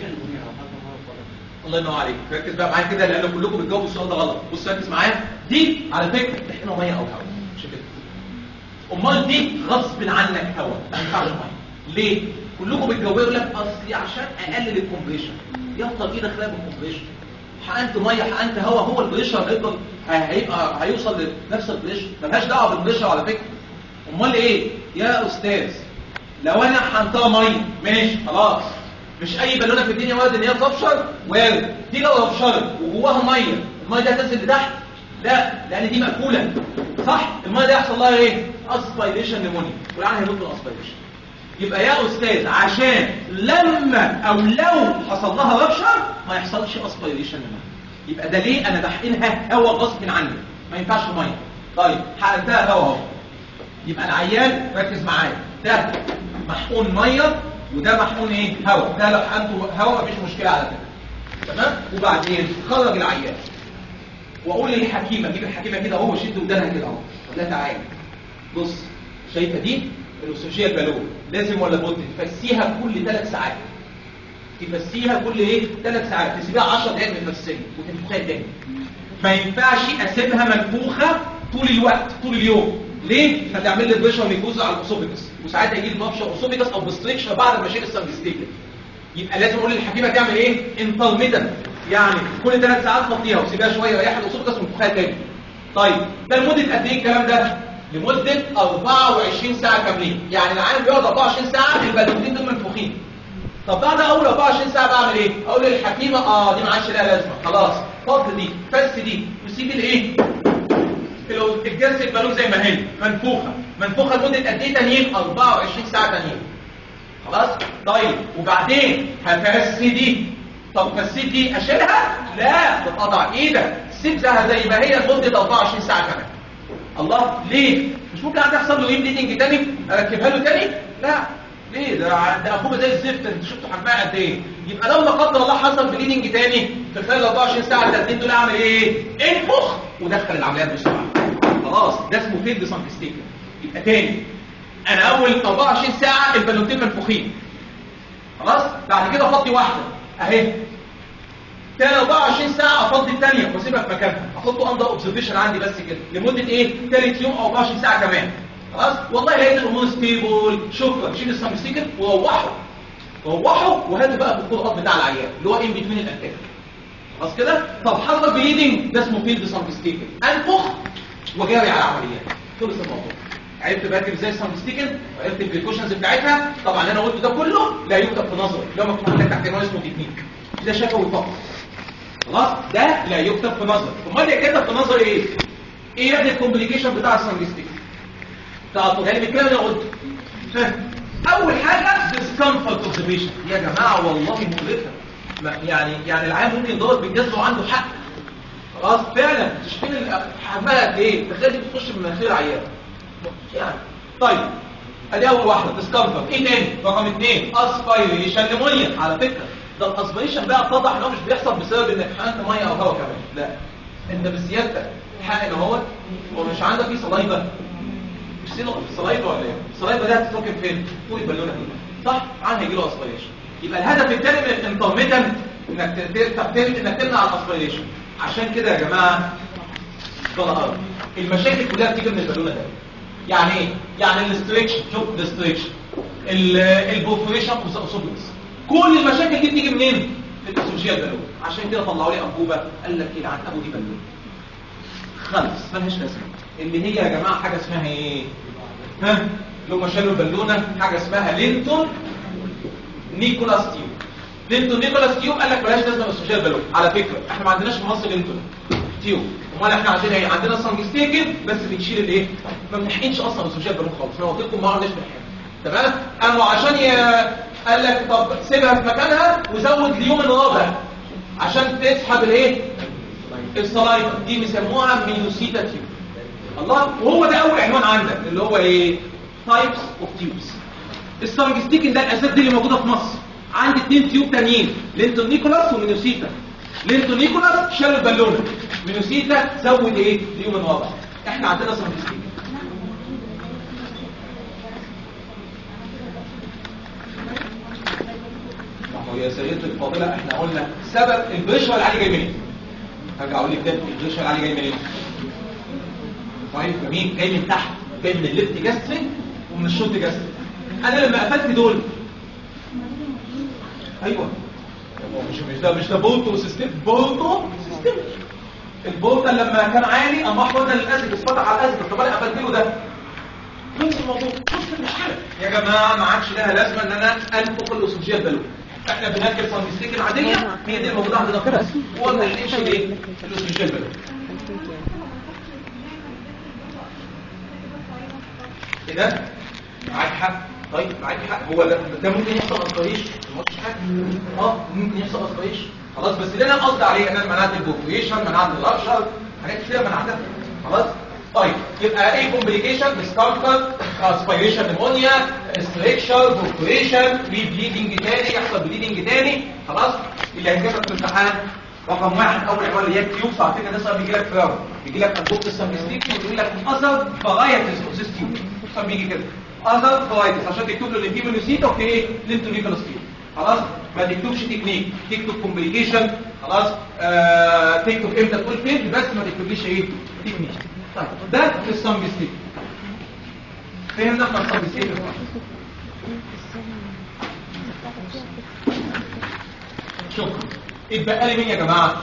الله ينور عليك ركز بقى معايا كده لان كلكم بتجاوبوا السؤال ده غلط بص ركز معايا دي على فكره احنا ميه او هوا مش كده امال دي غصب عنك هوا ما ينفعش ميه ليه كلكم بتجاوبوا يقول لك اصلي عشان اقلل الكومبريشن يفضل ايه داخلها بالكومبريشن حقنت ميه حقنت هواء هو البريشر هيفضل هيبقى هيوصل لنفس البريشر ملهاش دعوه بالبريشر على فكره امال ايه يا استاذ لو انا حقنتها ميه ماشي خلاص مش اي بالونه في الدنيا وارد ان هي تبشر وارد دي لو ابشرت وجواها ميه الميه دي هتنزل لتحت لا لان دي مقفوله صح الميه دي هيحصل لها ايه اسبيريشن نمونيا والعيان هيموت من اسبيريشن يبقى يا استاذ عشان لما او لو حصل لها ربشر ما يحصلش اسبيريشن نمونيا يبقى ده ليه انا بحقنها هواء غصب عني ما ينفعش ميه طيب حقنتها هواء اهو يبقى العيان ركز معايا ده محقون ميه وده محقون ايه هواء ده لو حقنته هواء مفيش مشكله على فكره تمام وبعدين خرج العيان واقول للحكيمه جيب الحكيمه كده اهو شد ودانها كده اهو لا تعالى بص شايفه دي الاسوشيال بالون لازم ولا بد تفسيها كل ثلاث ساعات تفسيها كل ايه ثلاث ساعات تسيبها 10 دقائق متفسيه وتنفخها تاني ما ينفعش اسيبها منفوخه طول الوقت طول اليوم ليه هتعمل لي بريشر ميكوز على الاسوفيجس وساعات يجي لي بابشر اسوفيجس او بستريكشر بعد ما اشيل السبستيكل يبقى لازم اقول للحكيمه تعمل ايه انترميتنت يعني كل ثلاث ساعات تغطيها وسيبها شويه وريح الاسوفيجس وانفخها تاني طيب ده لمده قد ايه الكلام ده لمدة 24 ساعة كاملين يعني العيان بيقعد 24 ساعة البالونتين دول منفوخين طب بعد اول 24 ساعة بعمل ايه اقول للحكيمة اه دي ما عادش لها لازمة خلاص فضل دي فس دي وسيب الايه الجلسة البالون زي ما هي منفوخة منفوخة لمدة قد ايه تانيين 24 ساعة تانيين خلاص طيب وبعدين هفس دي طب فسيت دي اشيلها لا تتقطع ايدك سيبها زي ما هي لمدة 24 ساعة كمان الله ليه مش ممكن عندي يحصل له ايه بليدنج تاني اركبها له تاني لا ليه ده ع- ده اخوه زي الزفت انت شفتوا حجمها قد ايه يبقى لو لا قدر الله حصل بليدنج تاني في خلال 24 ساعه الاثنين دول اعمل ايه انفخ ودخل العمليات بسرعه خلاص ده اسمه فيلد سانكستيكن يبقى تاني انا اول 24 ساعه البالونتين منفوخين خلاص بعد كده افضي واحده اهي تاني 24 ساعه افضي الثانيه واسيبها في مكانها احطه اندر اوبزرفيشن عندي بس كده لمده ايه ثالث يوم او 24 ساعه كمان خلاص والله لقيت الامور ستيبل شكرا شيل السامستيكر وروحوا روحوا وهاتوا بقى الدكتور الاب بتاع العيان اللي هو ان بتوين الاتاك خلاص كده طب حصل بليدنج ده اسمه فيلد سامستيكر انفخ وجاري على العمليات خلص الموضوع عرفت بركب ازاي السامستيكن وعرفت البريكوشنز بتاعتها طبعا اللي انا قلته ده كله لا يكتب في نظري لو مكتوب عندك تحت عنوان اسمه تكنيك ده شفوي فقط خلاص ده لا يكتب في نظري امال يكتب في نظري ايه ايه يعني الكومبليكيشن بتاع السامستيكن تعطوا يعني بالكلام اللي أنا قلته ها. اول حاجه discomfort of the patient يا جماعه والله مقرفه ما- يعني يعني العيان ممكن يدور بالجزء وعنده حق خلاص فعلا تشكيل حماها قد ايه تخيل دي بتخش من مناخير عيان يعني طيب ادي اول واحده ديسكمفورت ايه تاني رقم اثنين اسبيريشن نمونيا على فكره ده الاسبيريشن بقى اتضح ان هو مش بيحصل بسبب انك حقنت ميه او هواء كمان لا انت بزيادتك حقن اهوت ومش عندك فيه صلايبه مش سيلو صلايبه ولا ايه الصلايبه دي هتتركب فين فوق البالونه كده صح عنها هيجي له اسبيريشن يبقى الهدف الثاني من الانترميتنت انك ت- ت- تعتمد انك تمنع الاسبيريشن عشان كده يا جماعه ظهر المشاكل كلها بتيجي من البالونه ده يعني ايه يعني الاستريكشن شوف الاستريكشن البوفريشن اوف ذا اسوفيس كل المشاكل دي بتيجي منين في الاسوشيال بالون عشان كده طلعوا لي انبوبه قال لك يلعن ابو دي بالون خلص ملهاش لازمه اللي هي يا جماعه حاجه اسمها ايه ها لو ما شالوا البالونه حاجه اسمها لينتون نيكولاس تيوب لينتون نيكولاس تيوب قال لك ملهاش لازمه الاسوشيال بالون على فكره احنا ما عندناش في مصر لينتون تيوب امال احنا عندنا ايه عندنا سانجستيكن بس بنشيل الايه ما بنحقنش اصلا الاسوشيال بالون خالص انا قلت لكم ما عندناش بنحقن تمام قاموا عشان ي... قال لك طب سيبها في مكانها وزود اليوم الرابع عشان تسحب الايه الصلايفه دي بيسموها مينوسيتا تيوب الله وهو ده اول عنوان عندك اللي هو ايه تايبس اوف تيوبس السانجستيكن ده الاساس دي اللي موجوده في مصر عندي اثنين تيوب تانيين لينتون نيكولاس ومينوسيتا لينتون نيكولاس شالوا البالونه مينوسيتا زود ايه اليوم الرابع احنا عندنا سانجستيكن ما هو يا سيدتي الفاضله احنا قلنا سبب البشره العالي جاي منين هرجع اقول لك تاني البشره العالي جاي منين طيب جميل جاي من تحت جاي من الليفت جاستريك ومن الشورت جاستريك انا لما قفلت دول ايوه هو مش مش ده مش ده بولتو سيستم بولتو سيستم البولتا لما كان عالي اما احنا للاسف اتفتح على الاسف طب انا قفلت له ده نفس الموضوع نفس المشكله يا جماعه ما عادش لها لازمه ان انا انفق الاكسجين بالون احنا بناكل سانجستيك العاديه هي دي الموجوده عندنا في مصر ولا نمشي ليه الاكسجين بالون كده معاك حق طيب معاك حق هو ده, ده ممكن يحصل اسبريش ما قلتش حاجه اه ممكن يحصل اسبريش خلاص بس اللي انا قصدي عليه ان انا منعت البوفيشن منعت الرابشر حاجات كتير منعتها خلاص طيب يبقى ايه كومبليكيشن ديسكمفورت اسبيريشن نمونيا استريكشر بوفيشن في بليدنج تاني يحصل بليدنج تاني خلاص اللي هيجيبك في الامتحان رقم واحد اول عنوان اللي هي تيوب ساعتين الناس بيجي لك فراغ بيجي لك انبوبه السمستيكي ويقول لك اذر فرايتيز اوف ذيس تيوب كان بيجي كده اذر فرايتيز عشان تكتب له اللي فيه منوسيتا وفي ايه لينتونيكولاس تيوب خلاص ما تكتبش تكنيك تكتب كومبليكيشن خلاص آه تكتب امتى تقول فين بس ما تكتبليش ايه تكنيك طيب ده في السمستيك فهمنا احنا السمستيك شكرا اتبقى لي مين يا جماعه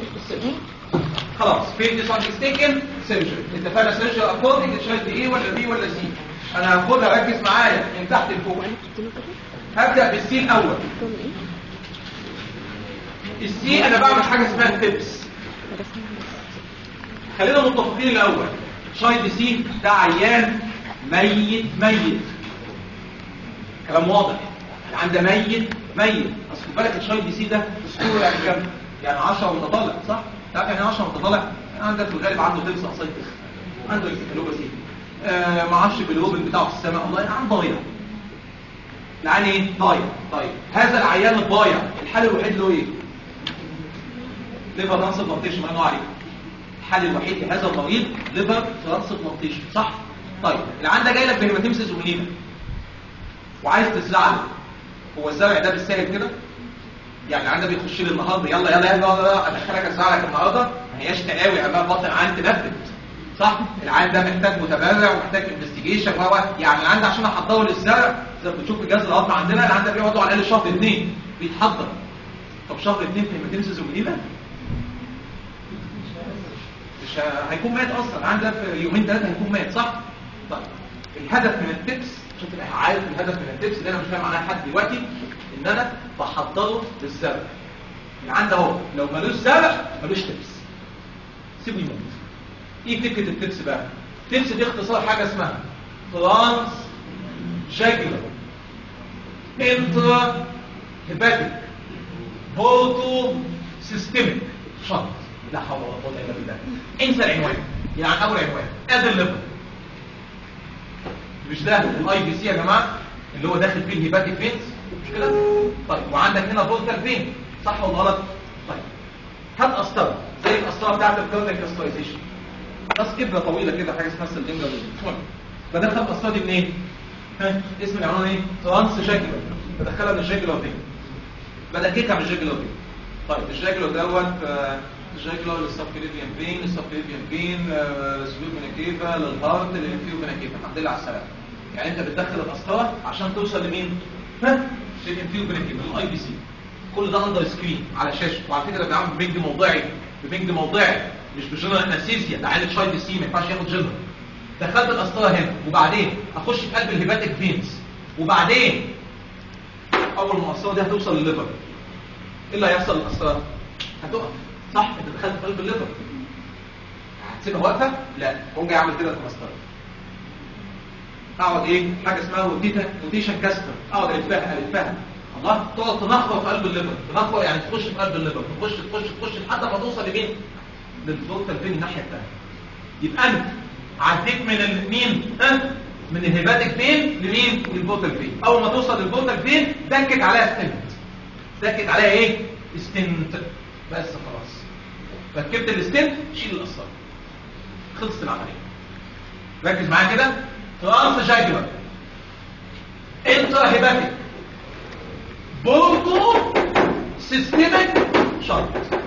خلاص فين دي سانجستيكن سيرجري اتفقنا سيرجري اكوردنج تشايلد ايه ولا بي ولا سي انا هاخدها ركز معايا من تحت لفوق هبدا بالسي الاول السي انا بعمل حاجه اسمها تيبس خلينا متفقين الاول شايلد سي ده عيان ميت ميت كلام واضح عنده ميت ميت اصل خد بالك الشايلد سي ده اسطوره يعني كام يعني 10 متطلع صح تعرف يعني 10 متطلع عندك في الغالب عنده تلس اسايتس عنده الكتالوباسي آه ما عادش بالهوبن بتاعه في السماء الله يعني عنده ضايع العيان ايه ضايع طيب هذا العيان الضايع الحل الوحيد له ايه ليفر ترانسبلانتيشن الله عليك الحل الوحيد لهذا المريض ليفر ترانسبلانتيشن صح طيب العيان ده جاي لك بهيماتيمسيس ومنيمه وعايز تزرع له هو الزرع ده بالسهل كده يعني العيان ده بيخش لي النهارده يلا يلا يلا يلا ادخلك ازرع لك النهارده ما هياش تقاوي عمال بطن عيان تنبت صح العيان ده محتاج متبرع ومحتاج انفستيجيشن و يعني العيان ده عشان احضره للزرع زي ما بتشوف الجهاز الهضمي عندنا العيان ده بيقعدوا على الاقل شهر اثنين بيتحضر طب شهر اثنين في هيماتيمسيس ومنيمه مش ه- هيكون مات اصلا العيان ده في يومين ثلاثه هيكون مات صح طيب الهدف من التبس عشان تبقى عارف الهدف من التبس اللي انا مش فاهم عنها لحد دلوقتي ان انا بحضره للزرع العيان ده اهو لو ملوش زرع ملوش تبس سيبه يموت ايه فكره التبس بقى التبس دي اختصار حاجه اسمها ترانس جاجولار انترا هيباتيك بوتو سيستميك شرط لا حول ولا قوه الا بالله انسى العنوان يعني اول عنوان ادي الليفر مش ده الاي بي سي يا جماعه اللي هو داخل فيه الهيباتيك فينز مش كده طيب وعندك هنا بورتال فين صح ولا غلط طيب هات قسطره زي القسطره بتاعت الكاردياك كاسترايزيشن بس كبره طويله كده حاجه اسمها السلدنجر بدخل القسطره دي منين ها اسم العنوان ايه ترانس جاكيولار بدخلها من الجاكيولار فين بدككها من الجاكيولار فين طيب الجاكيولار دوت آه، الجاكيولار للسبكليفيان فين السبكليفيان فين سلوك منكيفا للهارت للانفيو منكيفا الحمد لله على السلامه يعني انت بتدخل القسطره عشان توصل لمين ها للانفيو منكيفا للاي بي سي كل ده اندر سكرين على شاشه وعلى فكره بيعمل ببنج موضعي ببنج موضعي مش بجنرال انستيزيا ده عيل شايلد سي ما ينفعش ياخد جنرال دخلت القسطره هنا وبعدين اخش في قلب الهيباتيك فينز وبعدين اول ما القسطره دي هتوصل للليفر ايه اللي هيحصل للقسطره هتقف صح انت دخلت في قلب الليفر هتسيبها واقفه لا قوم جاي اعمل كده في القسطره اقعد ايه حاجه اسمها روتيتا روتيشن كاستر اقعد الفها الفها الله تقعد تنخور في قلب الليفر تنخور يعني تخش في قلب الليفر تخش تخش تخش لحد ما توصل لمين للفورتال فين الناحيه الثانيه يبقى انت عديت من ال- مين ها من الهيباتيك فين لمين للفورتال فين اول ما توصل للفورتال فين دكك عليها ستنت دكك عليها ايه ستنت بس خلاص ركبت الستنت شيل القسطره خلصت العمليه ركز معايا كده ترانس جاجولار انترا هيباتيك بورتو سيستميك شرط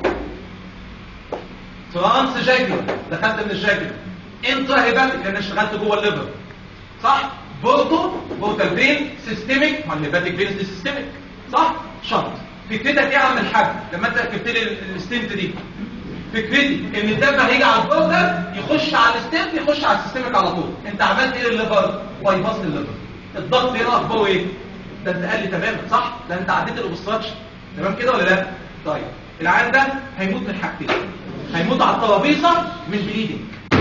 ترانس جاجولار دخلت من الجاجولار انترا هيباتيك لان اشتغلت جوه الليفر صح بورتو بورتال فين سيستميك ما الهيباتيك فينز دي سيستميك صح شرط فكرتك ايه يا عم الحاج لما انت ركبت لي ال- الستنت دي فكرتي ان الدم هيجي على البوردر يخش على الستنت يخش على السيستميك على طول انت عملت ايه للليفر باي باس للليفر الضغط هنا اخباره ايه ده انت قال لي تماما صح ده انت عديت الاوبستراكشن تمام كده ولا لا طيب العيان ده هيموت من حاجتين هيموت على الترابيزه من بليدنج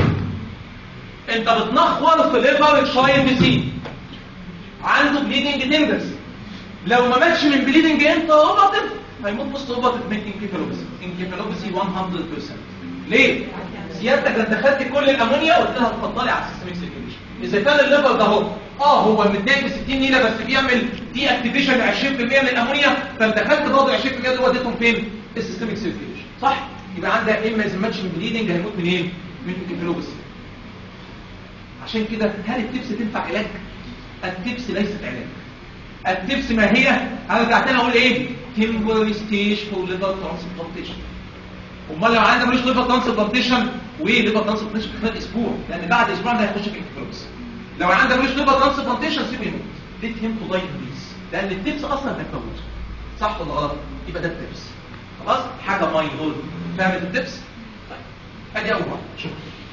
انت بتنخور في ليفر تشايلد سي عنده بليدنج تندس لو ما ماتش من بليدنج انت اوباتيف هيموت بوست اوباتيف من انكيفالوباسي انكيفالوباسي 100% ليه سيادتك ده انت خدت كل الامونيا وقلت لها اتفضلي على السيستميك سيركيوليشن اذا كان الليفر ده اهو اه هو متضايق ب 60 نيله بس بيعمل دي اكتيفيشن 20% من الامونيا فانت خدت برضه 20% دول وديتهم فين السيستميك سيركيوليشن صح يبقى عندك اما اذا ماتش من بليدنج هيموت من ايه من انكيفالوباسي عشان كده هل التبس تنفع علاج التبس ليست علاج التبس ما هي هرجع تاني اقول ايه temporary stage for liver transplantation امال لو عندنا ملوش liver transplantation وايه liver transplantation في خلال اسبوع لان بعد اسبوع ده هيخش في انفلونزا لو عندنا ملوش liver transplantation سيبه يموت let him to die in peace لان التبس اصلا هتموت صح ولا غلط يبقى ده التبس خلاص حاجه ماينور فاهم التبس طيب ادي اول واحده شوف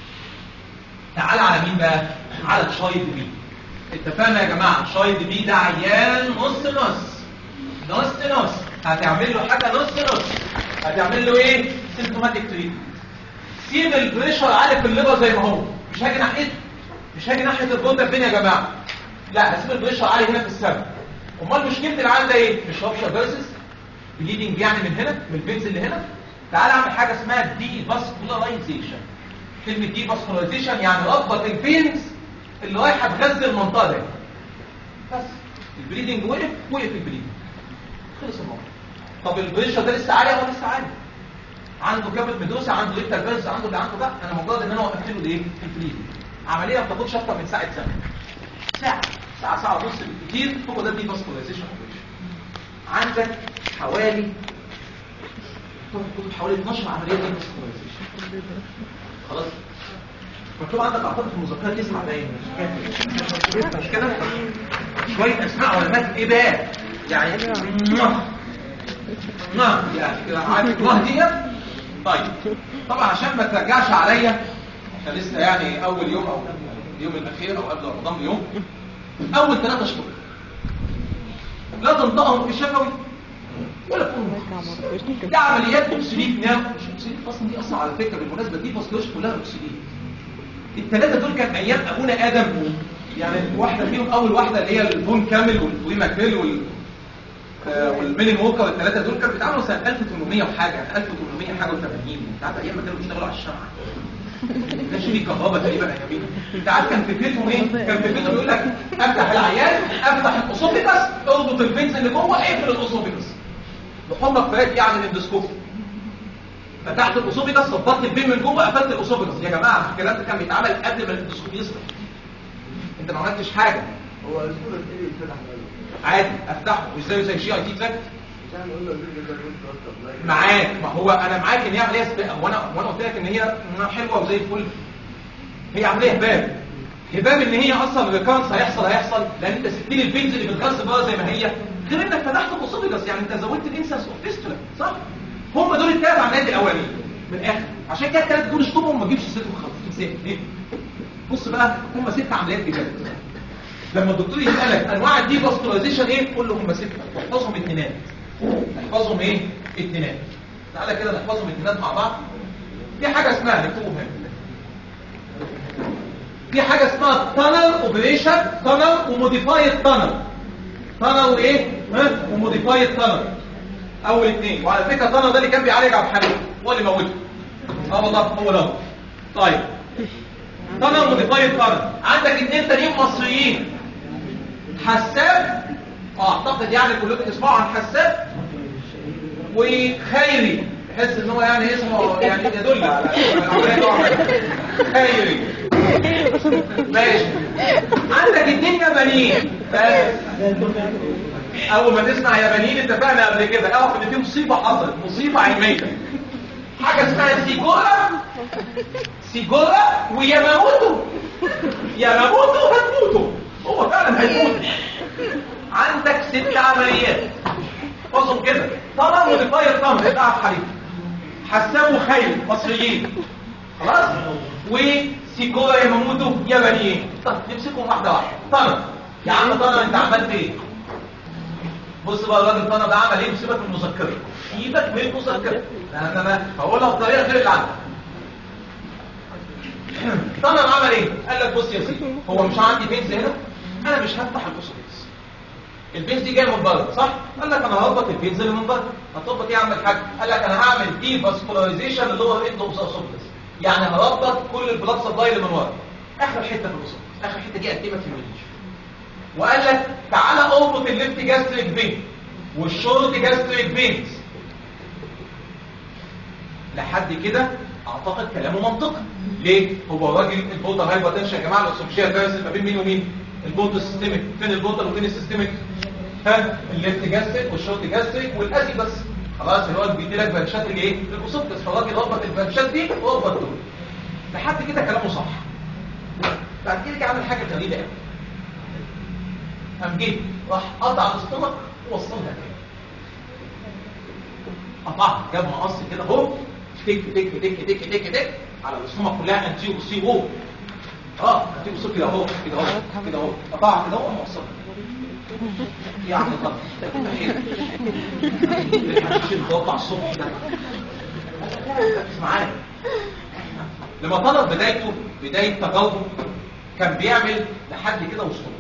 تعال على مين بقى على تشايلد بي اتفقنا يا جماعه تشايلد بي ده عيان نص نص نص نص هتعمل له حاجه نص نص هتعمل له ايه سيمتوماتيك تريتمنت سيب البريشر عالي في الليفر زي ما هو مش هاجي ناحيته مش هاجي ناحيه البوندة فين يا جماعه لا هسيب البريشر عالي هنا في السماء امال مشكله العيان ده ايه مش رابشر فيرسس بليدنج يعني من هنا من الفينز اللي هنا تعال اعمل حاجه اسمها دي فاسكولارايزيشن كلمه دي فاسكولارايزيشن يعني ربط الفينز اللي رايحه تغذي المنطقه دي بس البليدنج وقف وقف البليدنج خلص الموضوع طب البريشر ده لسه عالي ولا لسه عالي عنده كبد مدوسه عنده ليتر بيرز عنده اللي عنده ده انا مجرد ان انا وقفت له ايه البليدنج عمليه ما بتاخدش اكتر من ساعه سنه ساعه ساعه ساعه ونص بالكتير هو ده الدي فاسكولايزيشن عندك حوالي طب كنت حوالي 12 عمليه دي فاسكولايزيشن خلاص مكتوب عندك اعتقد في المذكرات تسمع باين مش كده شويه اسماء علامات ايه بقى يعني نعم يعني كده عارف الله دي طيب طبعا عشان ما ترجعش عليا عشان لسه يعني اول يوم او اليوم الاخير او قبل رمضان بيوم اول ثلاثة شهور لا تنطقهم في شفوي ولا تكون دي عمليات اكسليت نام مش اكسليت اصلا دي اصلا على فكره بالمناسبه دي فاصلوش كلها اكسليت الثلاثه دول كان ايام ابونا ادم يعني واحده فيهم اول واحده اللي هي الفون كامل والفوي ماكريل وال آه، والميلين ووكر الثلاثه دول كانوا بيتعملوا سنه 1800 وحاجه 1800 حاجه و80 انت عارف ايام ما كانوا بيشتغلوا على الشمعه ما كانش فيه كهرباء تقريبا يا جميل انت عارف كان فكرتهم ايه كان فكرتهم يقول لك افتح العيان افتح الاسوفيكس اربط الفنس اللي جوه اقفل الاسوفيكس بحمرك فات يعني الاندوسكوبي فتحت الاسوفيكس ظبطت البين من جوه قفلت الاسوفيكس يا جماعه الكلام ده كان بيتعمل قبل ما الاندوسكوبي يصبح انت ما عملتش حاجه
هو الصورة ايه يتفتح بقى
عادي افتحه مش زي زي شي اي تي تراك
يعني قلنا الفيديو ده كنت بطلب لايك
معاك ما هو انا معاك ان هي عمليه سباق وانا وانا قلت لك ان هي حلوه وزي الفل هي عمليه هباب هباب ان هي اصلا الريكانس هيحصل هيحصل لان انت سبت لي البنز اللي بتغذى بقى زي ما هي غير انك فتحت الاسوفيجاس يعني انت زودت الانسنس اوف فيستولا صح هم دول الثلاث عمليات الاولانيه من الاخر عشان كده الثلاث دول اشطبهم ما تجيبش سيرتهم خالص تمسك ليه بص بقى هم ست عمليات بجد لما الدكتور يسالك انواع الدي فاسكولايزيشن ايه قول له هم سته واحفظهم اتنينات نحفظهم ايه اتنينات تعالى كده نحفظهم اتنينات مع بعض في حاجه اسمها نكتبهم هنا في حاجه اسمها تانل اوبريشن تانل وموديفايد تانل تانل وايه ها وموديفايد تانل اول اثنين وعلى فكره تانل ده اللي كان بيعالج عبد الحليم هو اللي موته اه والله هو ده طيب تانل موديفايد تانل عندك اثنين تانيين مصريين حساب اعتقد يعني كلكم تسمعوا عن حساب وخيري تحس ان هو يعني اسمه يعني يدل على خيري ماشي عندك اتنين يابانيين بس اول ما تسمع يابانيين اتفقنا قبل كده اعرف ان في مصيبه حصلت مصيبه علميه حاجه اسمها سيجورا سيجورا وياماموتو ياماموتو هتموتوا هو فعلا هيموت عندك ست عمليات بصوا كده طبعا موديفاير طبعا يبقى حليف حساب وخيل مصريين خلاص وسيجورا ياماموتو يابانيين طب نمسكهم واحده واحده طبعا يا عم طبعا انت عملت ايه بص بقى الراجل طبعا ده عمل ايه سيبك من المذكره سيبك من المذكره انا انا هقولها بطريقه غير اللي عندك طبعا عمل ايه قال لك بص يا سيدي هو مش عندي بنز هنا انا مش هفتح الاسوفيس البنز دي جايه من بره صح قال لك انا هربط البنز اللي من بره هتربط ايه يا عم الحاج قال لك انا هعمل دي فاسكولايزيشن اللي هو الاند اسوفيس يعني هربط كل البلاد سبلاي اللي من ورا اخر حته في الاسوفيس اخر حته دي قد ايه ما تهمنيش وقال لك تعالى اربط الليفت جاستريك بين والشورت جاستريك بينز لحد كده اعتقد كلامه منطقي ليه هو الراجل البوتر هايبرتنشن يا جماعه الاكسجين بارس ما بين مين ومين البوتر سيستميك فين البوتر وفين السيستميك ها الليفت جاستريك والشورت جاستريك والازي بس خلاص اللي هو بيدي لك بنشات الايه الاسوفكس فالراجل ربط البنشات دي وربط دول لحد كده كلامه صح بعد كده جه عمل حاجه غريبه قوي قام جه راح قطع الاستمك ووصلها تاني قطعها جاب مقص كده اهو تك تك تك تك تك تك على الاستمك كلها انتي وسي وو اه انتي وسي كده اهو كده اهو كده اهو قطعها كده اهو موصلها يعني طب الحشيش اللي بيقطع الصبح ده معايا لما طلب بدايته بدايه تجاوبه كان بيعمل لحد كده وصوله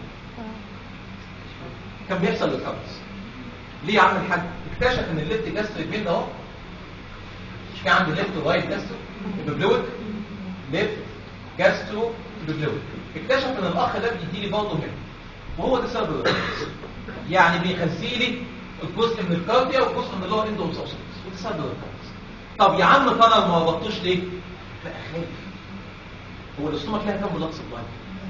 كان بيحصل للخمس ليه يا عم الحاج اكتشف ان الليفت جاستريك بين ده اهو مش في عندي ليفت ورايت جاسترو ببلويك ليفت جاسترو ببلويك اكتشف ان الاخ ده بيديني برضه هنا وهو ده سبب الرئيس يعني بيغذي لي الجزء من الكارديا والجزء من اللور اند اوبسوسيس وتسبب الكارديا طب يا عم طنل ما هبطوش ليه؟ لا خايف هو الاستومك لها كام بلاد سبلاي؟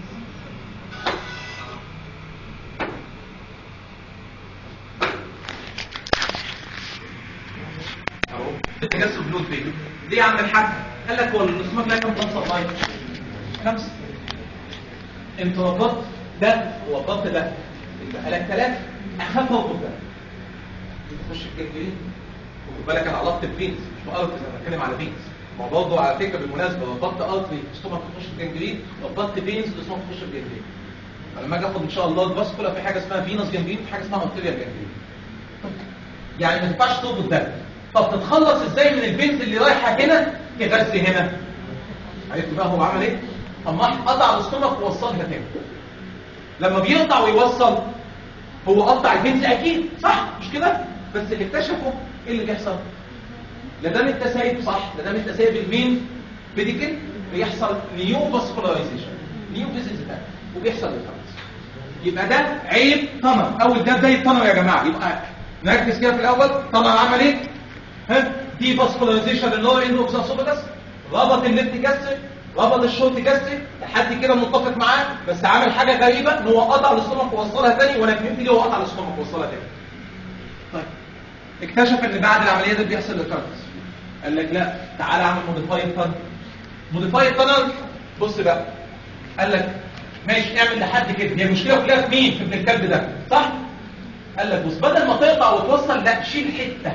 اهو تجسد بلود فين ليه يا عم الحاج قال لك هو الاستومك لها كام بلاد سبلاي خمسه انت وضبط ده ووضبط ده يبقى لك ثلاثه اخف وضبط ده تخش الجنجرين وخد بالك انا علاقه البينز مش بقرب انا بتكلم على بينز ما هو برضه على فكره بالمناسبه وضبط ارتري الاستومك تخش الجنجرين وضبط بينز الاستومك تخش الجنجرين فلما اجي اخد ان شاء الله الباسكولا في حاجه اسمها فينوس جنجرين في حاجه اسمها ارتيريا جنجرين يعني ما ينفعش تربط ده طب تتخلص ازاي من البنت اللي رايحه هنا تغذي هنا عرفت بقى هو عمل ايه اما قطع الاستومك ووصلها تاني لما بيقطع ويوصل هو قطع البنت اكيد صح مش كده بس اللي اكتشفوا ايه اللي بيحصل لا دام التسايب صح لا دام التسايب المين بيديكل بيحصل نيو فاسكولارايزيشن نيو فيزيتس ده وبيحصل ريفرنس يبقى ده عيب طمر اول ده بدايه طمر يا جماعه يبقى نركز كده في الاول طمر عمل ايه ها دي فاسكولارايزيشن اللي هو انه اوكساسوبيتس ربط الليفت جاستريك ربط الشورت جاستريك لحد كده متفق معاه بس عامل حاجه غريبه ان هو قطع الاستومك ووصلها تاني وانا فهمت ليه هو قطع الاستومك ووصلها تاني طيب اكتشف ان بعد العمليه دي بيحصل ريكارنس قال لك لا تعالى اعمل موديفايد تانل موديفايد تانل بص بقى قال لك ماشي اعمل لحد كده هي المشكله كلها في مين في ابن الكلب ده صح قال لك بص بدل ما تقطع وتوصل لا شيل حته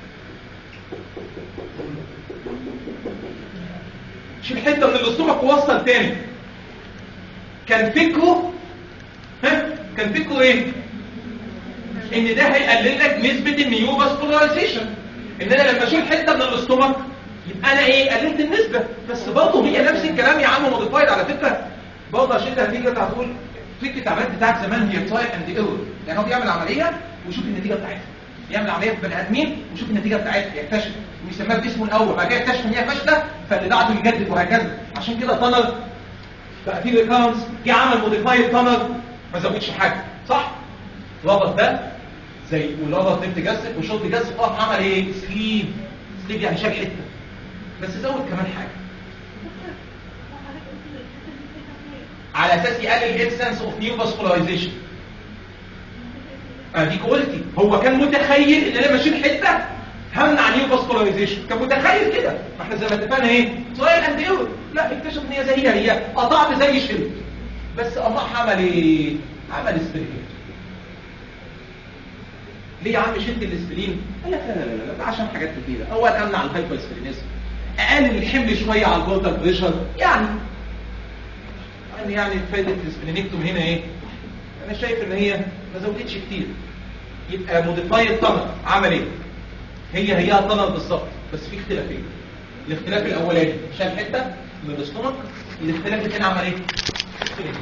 شيل حته من الاستومك ووصل تاني كان فكره ها كان فكره ايه ان ده هيقلل لك نسبه النيو فاسكولارايزيشن ان انا لما اشيل حته من الاستومك يبقى انا ايه قللت النسبه بس برضه هي نفس الكلام يا عم موديفايد على فكره برضه عشان انت هتيجي هتقول فكره العمليات بتاعت زمان هي تراي اند ايرور يعني هو بيعمل عمليه ويشوف النتيجه بتاعتها يعمل عمليه في بني ادمين ويشوف النتيجه بتاعتها يكتشف ويسميها باسمه الاول بعد كده يكتشف ان هي فاشله فاللي بعده يجدد وهكذا عشان كده تانل بقى في ريكارنس جه عمل موديفايد تانل ما زودش حاجه صح ربط ده زي وربط ليفت جسد وشوط جسد راح عمل ايه سليب سليب يعني شال حته بس زود كمان حاجه على اساس يقلل الابسنس اوف نيو فاسكولارايزيشن ادي كواليتي هو كان متخيل ان انا بشيل حته همنع نيو فاسكولارايزيشن كان متخيل كده ما احنا زي ما اتفقنا ايه سؤال اند ايرور لا اكتشف ان هي زي هي هي قطعت زي شلت بس الله عمل ايه عمل سبريت ليه يا عم شلت الاسبرين قال لك لا لا لا لا ده عشان حاجات كتيره اول امنع الهايبر اسبرينيزم اقلل الحمل شويه على البورتال بريشر يعني يعني يعني فايده الاسبرينيكتوم هنا ايه انا شايف ان هي ما زودتش كتير يبقى موديفايد تنر عمل ايه هي هي تنر بالظبط بس في اختلافين الاختلاف الاولاني شال حته من الاستومك الاختلاف الثاني عمل ايه سبرينيكتوم.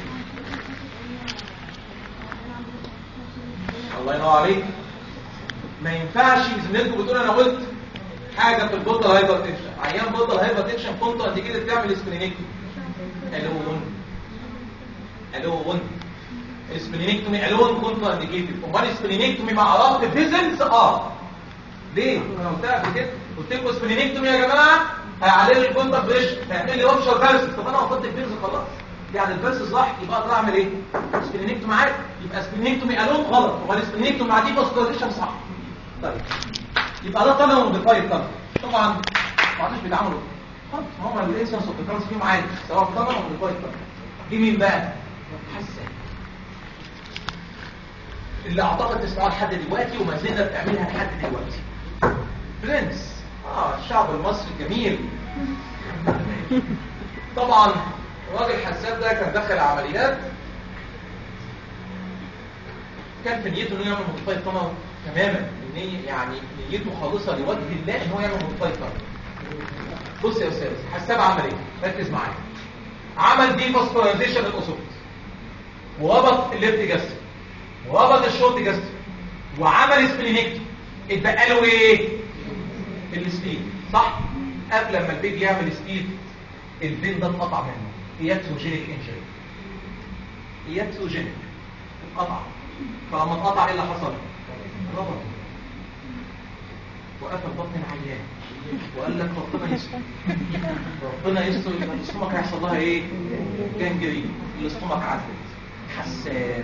الله ينور عليك ما ينفعش زميلتكم بتقول انا قلت حاجه في البوتال هايبر تنشن عيان بوتال هايبر تنشن كنت انت كده تعمل سبرينيكتوم الون الون السبلينكتومي الون كونترا انديكيتد امال السبلينكتومي مع علاقه فيزلز اه ليه انا قلت قبل كده قلت لكم السبلينكتومي يا جماعه هيعلي لي الكونتر بريشر هيعمل لي اوبشر فيرس طب انا وصلت الفيرس خلاص يعني الفيرس صح يبقى اقدر اعمل ايه سبلينكتومي عادي يبقى سبلينكتومي الون غلط امال السبلينكتومي مع دي فاسكولاريزيشن صح طيب يبقى ده طبعا موديفايد طبعا طبعا ما عادش بيتعاملوا خلاص هم الانسنس اوف ذا فيهم عادي سواء طبعا او موديفايد طبعا دي مين بقى حسن اللي اعتقد تسمعوها لحد دلوقتي وما زلنا بنعملها لحد دلوقتي برنس اه الشعب المصري الجميل طبعا الراجل حساب ده كان دخل عمليات كان في نيته انه يعمل مضطرب طبعا تماما النية يعني نيته خالصة لوجه الله ان هو يعمل مضطرب طبعا بص يا استاذ حساب عمل ايه ركز معايا عمل دي فاسكولايزيشن الاصول وربط الليفت جسد وربط الشورت جسد وعمل سبلينكتوم اتبقى له ايه السبيد صح قبل ما البيبي يعمل سبيد البين ده اتقطع منه اياتوجينيك انجري اياتوجينيك اتقطع فلما اتقطع ايه اللي حصل ربط وقفل بطن العيان وقال لك ربنا يستر ربنا يستر يبقى الاستومك هيحصل لها ايه جنجرين الاستومك عدت حساب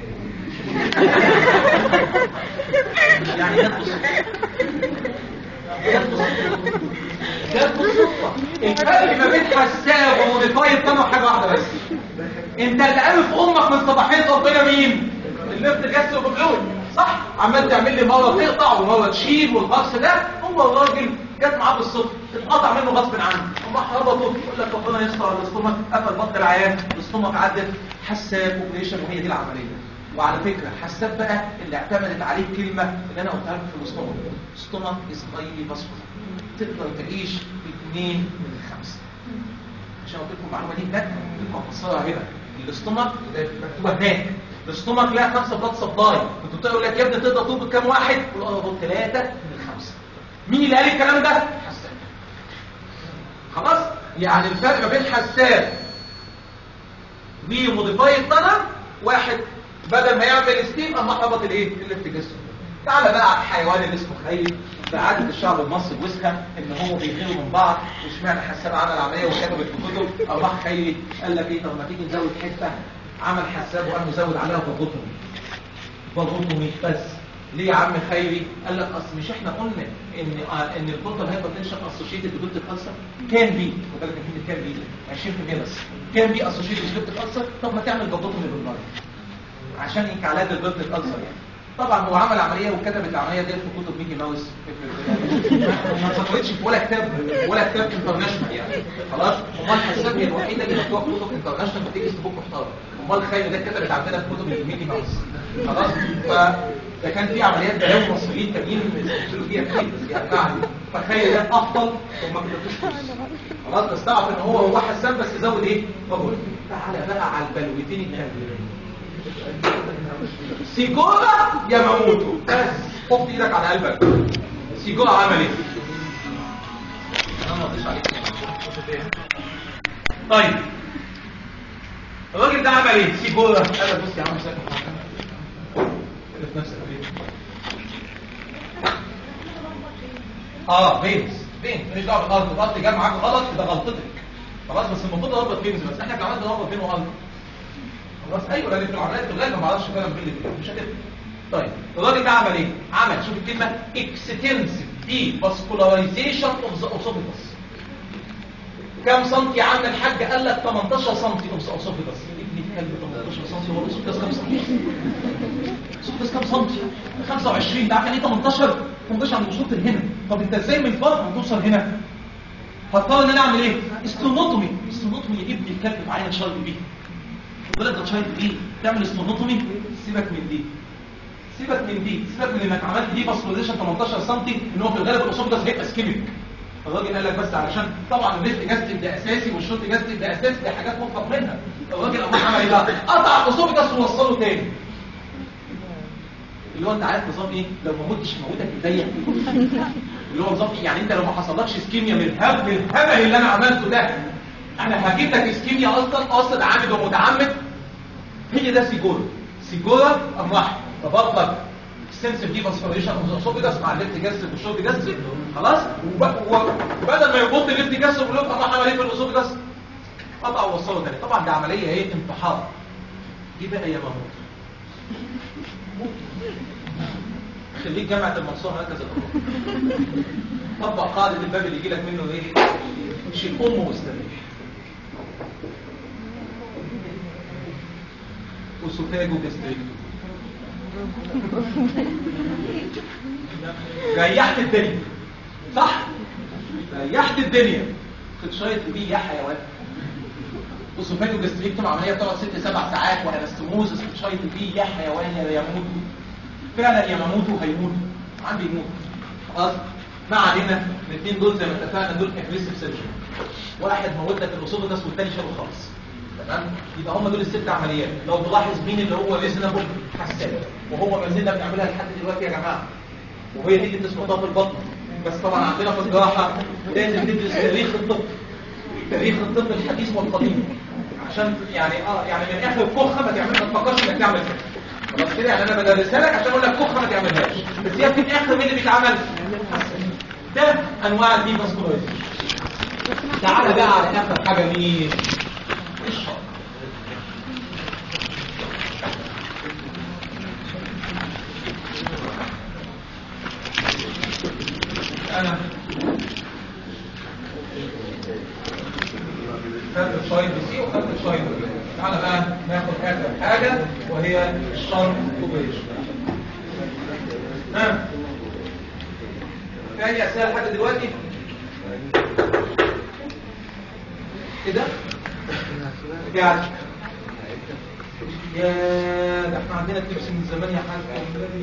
يعني جت بالصدفه جت بالصدفه جت بالصدفه الفرق ما بين حساب وموديفايد طبعا حاجه واحده بس انت اللي قال في امك من صباحين ربنا مين اللفت جس وبفلويد صح عمال تعمل لي مره تقطع ومره تشيل والغص ده هو الراجل جت معاه بالصدفه اتقطع منه غصب عنه اما هربطه يقول لك ربنا يستر على الاستومك قفل بطن العيان الاستومك عدت حساب اوبريشن وهي دي العمليه وعلى فكره حساب بقى اللي اعتمدت عليه الكلمه اللي انا قلتها لكم في الاستومك الاستومك از هايلي فاسكولار تقدر تعيش باثنين من الخمسه عشان قلت لكم المعلومه دي هناك مفسرها هنا الاستومك ده مكتوبه هناك الاستومك لها خمسه بلاد سبلاي كنت بتقول لك يا ابني تقدر تطلب كام واحد قول اه دول ثلاثه من الخمسه مين اللي قال الكلام ده حساب خلاص يعني الفرق ما بين حساب وموديفايد طنر واحد بدل ما يعمل ستيم اما حبط الايه الليفت جسم تعالى بقى على الحيوان اللي اسمه خيل سعادة الشعب المصري وسخة ان هو بيغيروا من بعض واشمعنى حساب عمل عمليه وكتبت في كتب او راح خيري قال لك ايه طب ما تيجي نزود حته عمل حساب وقام مزود عليها بغطمي بغطمي بس ليه يا عم خيري قال لك اصل مش احنا قلنا ان آه ان البورتال هايبرتنشن اسوشيتد بجلد الكانسر كان بي خد بالك من كان بي 20% بس كان بي اسوشيتد بجلد الكانسر طب ما تعمل بغطمي بالمره عشان يكعلاد الجلد الكانسر يعني طبعا هو عمل عمليه وكتب العمليه دي في كتب ميكي ماوس ما اتذكرتش في ولا كتاب ولا كتاب انترناشونال يعني خلاص امال حساب هي الوحيده اللي مكتوبه في كتب انترناشونال ما تيجي تبوك محترم امال الخيل ده اتكتبت عندنا في كتب ميكي ماوس خلاص ف ده كان في عمليات بلاوي مصريين تانيين بيشتغلوا فيها كتير بس يعني يعني فالخيل ده افضل وما كتبتوش خلاص بس تعرف ان هو هو حساب بس زود ايه؟ بقول تعالى بقى على البلوتين الكاملين سيجورا يا ماموتو بس حط ايدك على قلبك سيجورا عمل ايه انا ما قلتش عليك طيب الراجل ده عمل ايه سيجورا قال لك بص يا عم ساكت في نفسك ليه اه فينس فين ماليش دعوه بالارض الارض جاب معاك غلط ده غلطتك خلاص بس المفروض نربط فينس بس احنا كمان نربط فين وارض خلاص ايوه لان في العمليات في الغالب ما اعرفش فعلا مين اللي مش هتفرق طيب الراجل ده عمل ايه عمل شوف الكلمه اكستنسيف دي فاسكولارايزيشن اوف ذا اوسوفيتس كام سنتي يا عم الحاج قال لك 18 سنتي اوف ذا اوسوفيتس ابن الكلب 18 سنتي هو الاوسوفيتس كام سنتي الاوسوفيتس كام سنتي 25 ده عارف يعني ايه 18 18 عند وصلت لهنا طب انت ازاي من فوق هتوصل هنا هضطر ان انا اعمل ايه استونوتومي استونوتومي يا ابن الكلب معايا شرط بيه بالك ده شايف ايه تعمل استونوتومي سيبك من دي سيبك من دي سيبك من انك عملت دي فاسكوليزيشن 18 سم ان هو في الغالب الاسوفجاس هيبقى سكيميك الراجل قال لك بس علشان طبعا الليفت جاستيك ده اساسي والشورت جاستيك ده اساسي ده حاجات مطلق منها الراجل قام عمل ايه بقى قطع الاسوفجاس ووصله تاني اللي هو انت عارف نظام ايه لو ما متش موتك ايديا اللي هو نظام ايه يعني انت لو ما حصلكش اسكيميا من الهبل الهبل اللي انا عملته ده انا هجيب لك اسكيميا اصلا قاصد عامد ومتعمد هي ده سيجورا سيجورا قام راح ربط لك سنسيف دي فاسفوريشن اوف مع الليفت جاستريك والشورت جاستريك خلاص وب- وبدل ما يربط الليفت جاستريك والليفت قام راح عمل ايه في الاسوفجاس قطع ووصله تاني طبعا دي عمليه ايه انتحار دي بقى يا ماموت خليك جامعه المنصوره مركز الأطفال طبق قاعده الباب اللي يجي لك منه ايه شيل امه واستريح وسوفاجو جاستريكتو ريحت الدنيا صح ريحت الدنيا خد شويه بيه يا حيوان وسوفاجو جاستريكتوم عمليه بتقعد ست سبع ساعات وانستموزس خد شويه بيه يا حيوان يا يموت فعلا يا مموت هيموت عندي يموت خلاص ما علينا الاثنين دول زي ما اتفقنا دول اجريسيف سيرجن واحد موت لك الاسوفجاس والتاني شاله خالص تمام يبقى هم دول الست عمليات لو تلاحظ مين اللي هو ريزنبل حساب وهو ما زلنا بنعملها لحد دلوقتي يا جماعه وهي دي اللي بتسمى في البطن بس طبعا عندنا في الجراحه لازم ندرس تاريخ الطب تاريخ الطب الحديث والقديم عشان يعني اه يعني من اخر الكخه ما تعمل ما تفكرش انك تعمل كده خلاص كده يعني انا بدرسها لك عشان اقول لك كخه ما تعملهاش بس هي في الاخر مين اللي بيتعمل ده انواع دي فاسكولايزيشن تعالى بقى على اخر حاجه مين الشرط انا خدت الشايد بي سي وخدت الشايد بي سي تعالى بقى ناخد اخر حاجه وهي الشنط اوبريشن ها في اي اسئله لحد دلوقتي كده رجعت يا ده احنا عندنا تبس من زمان يا حاج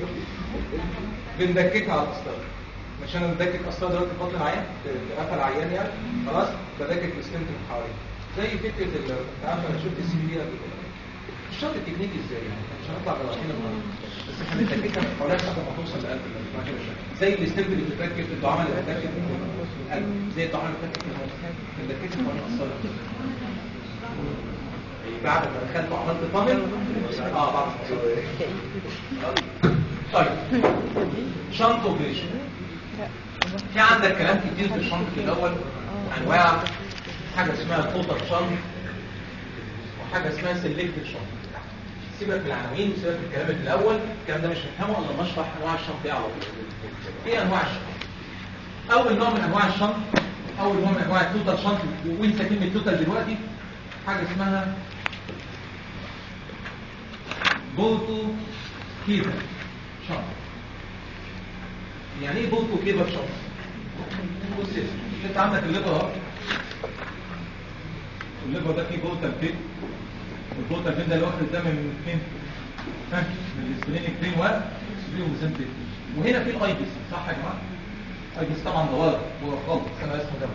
بندككها على الاسطر مش انا مدكك اسطر دلوقتي في بطن العيان قفل عيان يعني خلاص بدكك السنت من حواليه زي فكره ال انت عارف انا شفت السي في دي قبل كده الشرط التكنيكي ازاي يعني مش هنطلع بالعقيده النهارده بس احنا بندككها من حواليها لحد ما توصل لقلب زي الستيب اللي بتتركب الدعامه اللي بتتركب في القلب زي الدعامه اللي بتتركب في المخ بندككها حوالين الاسطر بعد ما دخلت وعملت فامل اه بعد طيب شنط اوبريشن في عندك كلام كتير في الشنط في الاول انواع حاجه اسمها توتال شنط وحاجه اسمها سيلكتد شنط سيبك من العناوين وسيبك من الكلام اللي في الاول الكلام ده مش هنفهمه الا لما اشرح انواع الشنط ايه على طول ايه انواع الشنط اول نوع من انواع الشنط اول نوع من انواع التوتال شنط وانسى كلمه توتال دلوقتي حاجه اسمها بولتو كيبر شنط يعني ايه بولتو كيبر شنط بص يا سيدي، انت عندك الليفر اهو الليفر ده فيه بولتال بيت والبولتال بيت ده اللي واخد الدم من فين؟ ها؟ من السبلينيك برين والسبلين وميزنتيك وهنا في الاي بي سي صح يا جماعه؟ الاي بي سي طبعا ده ورق هو خالص انا اسمه ده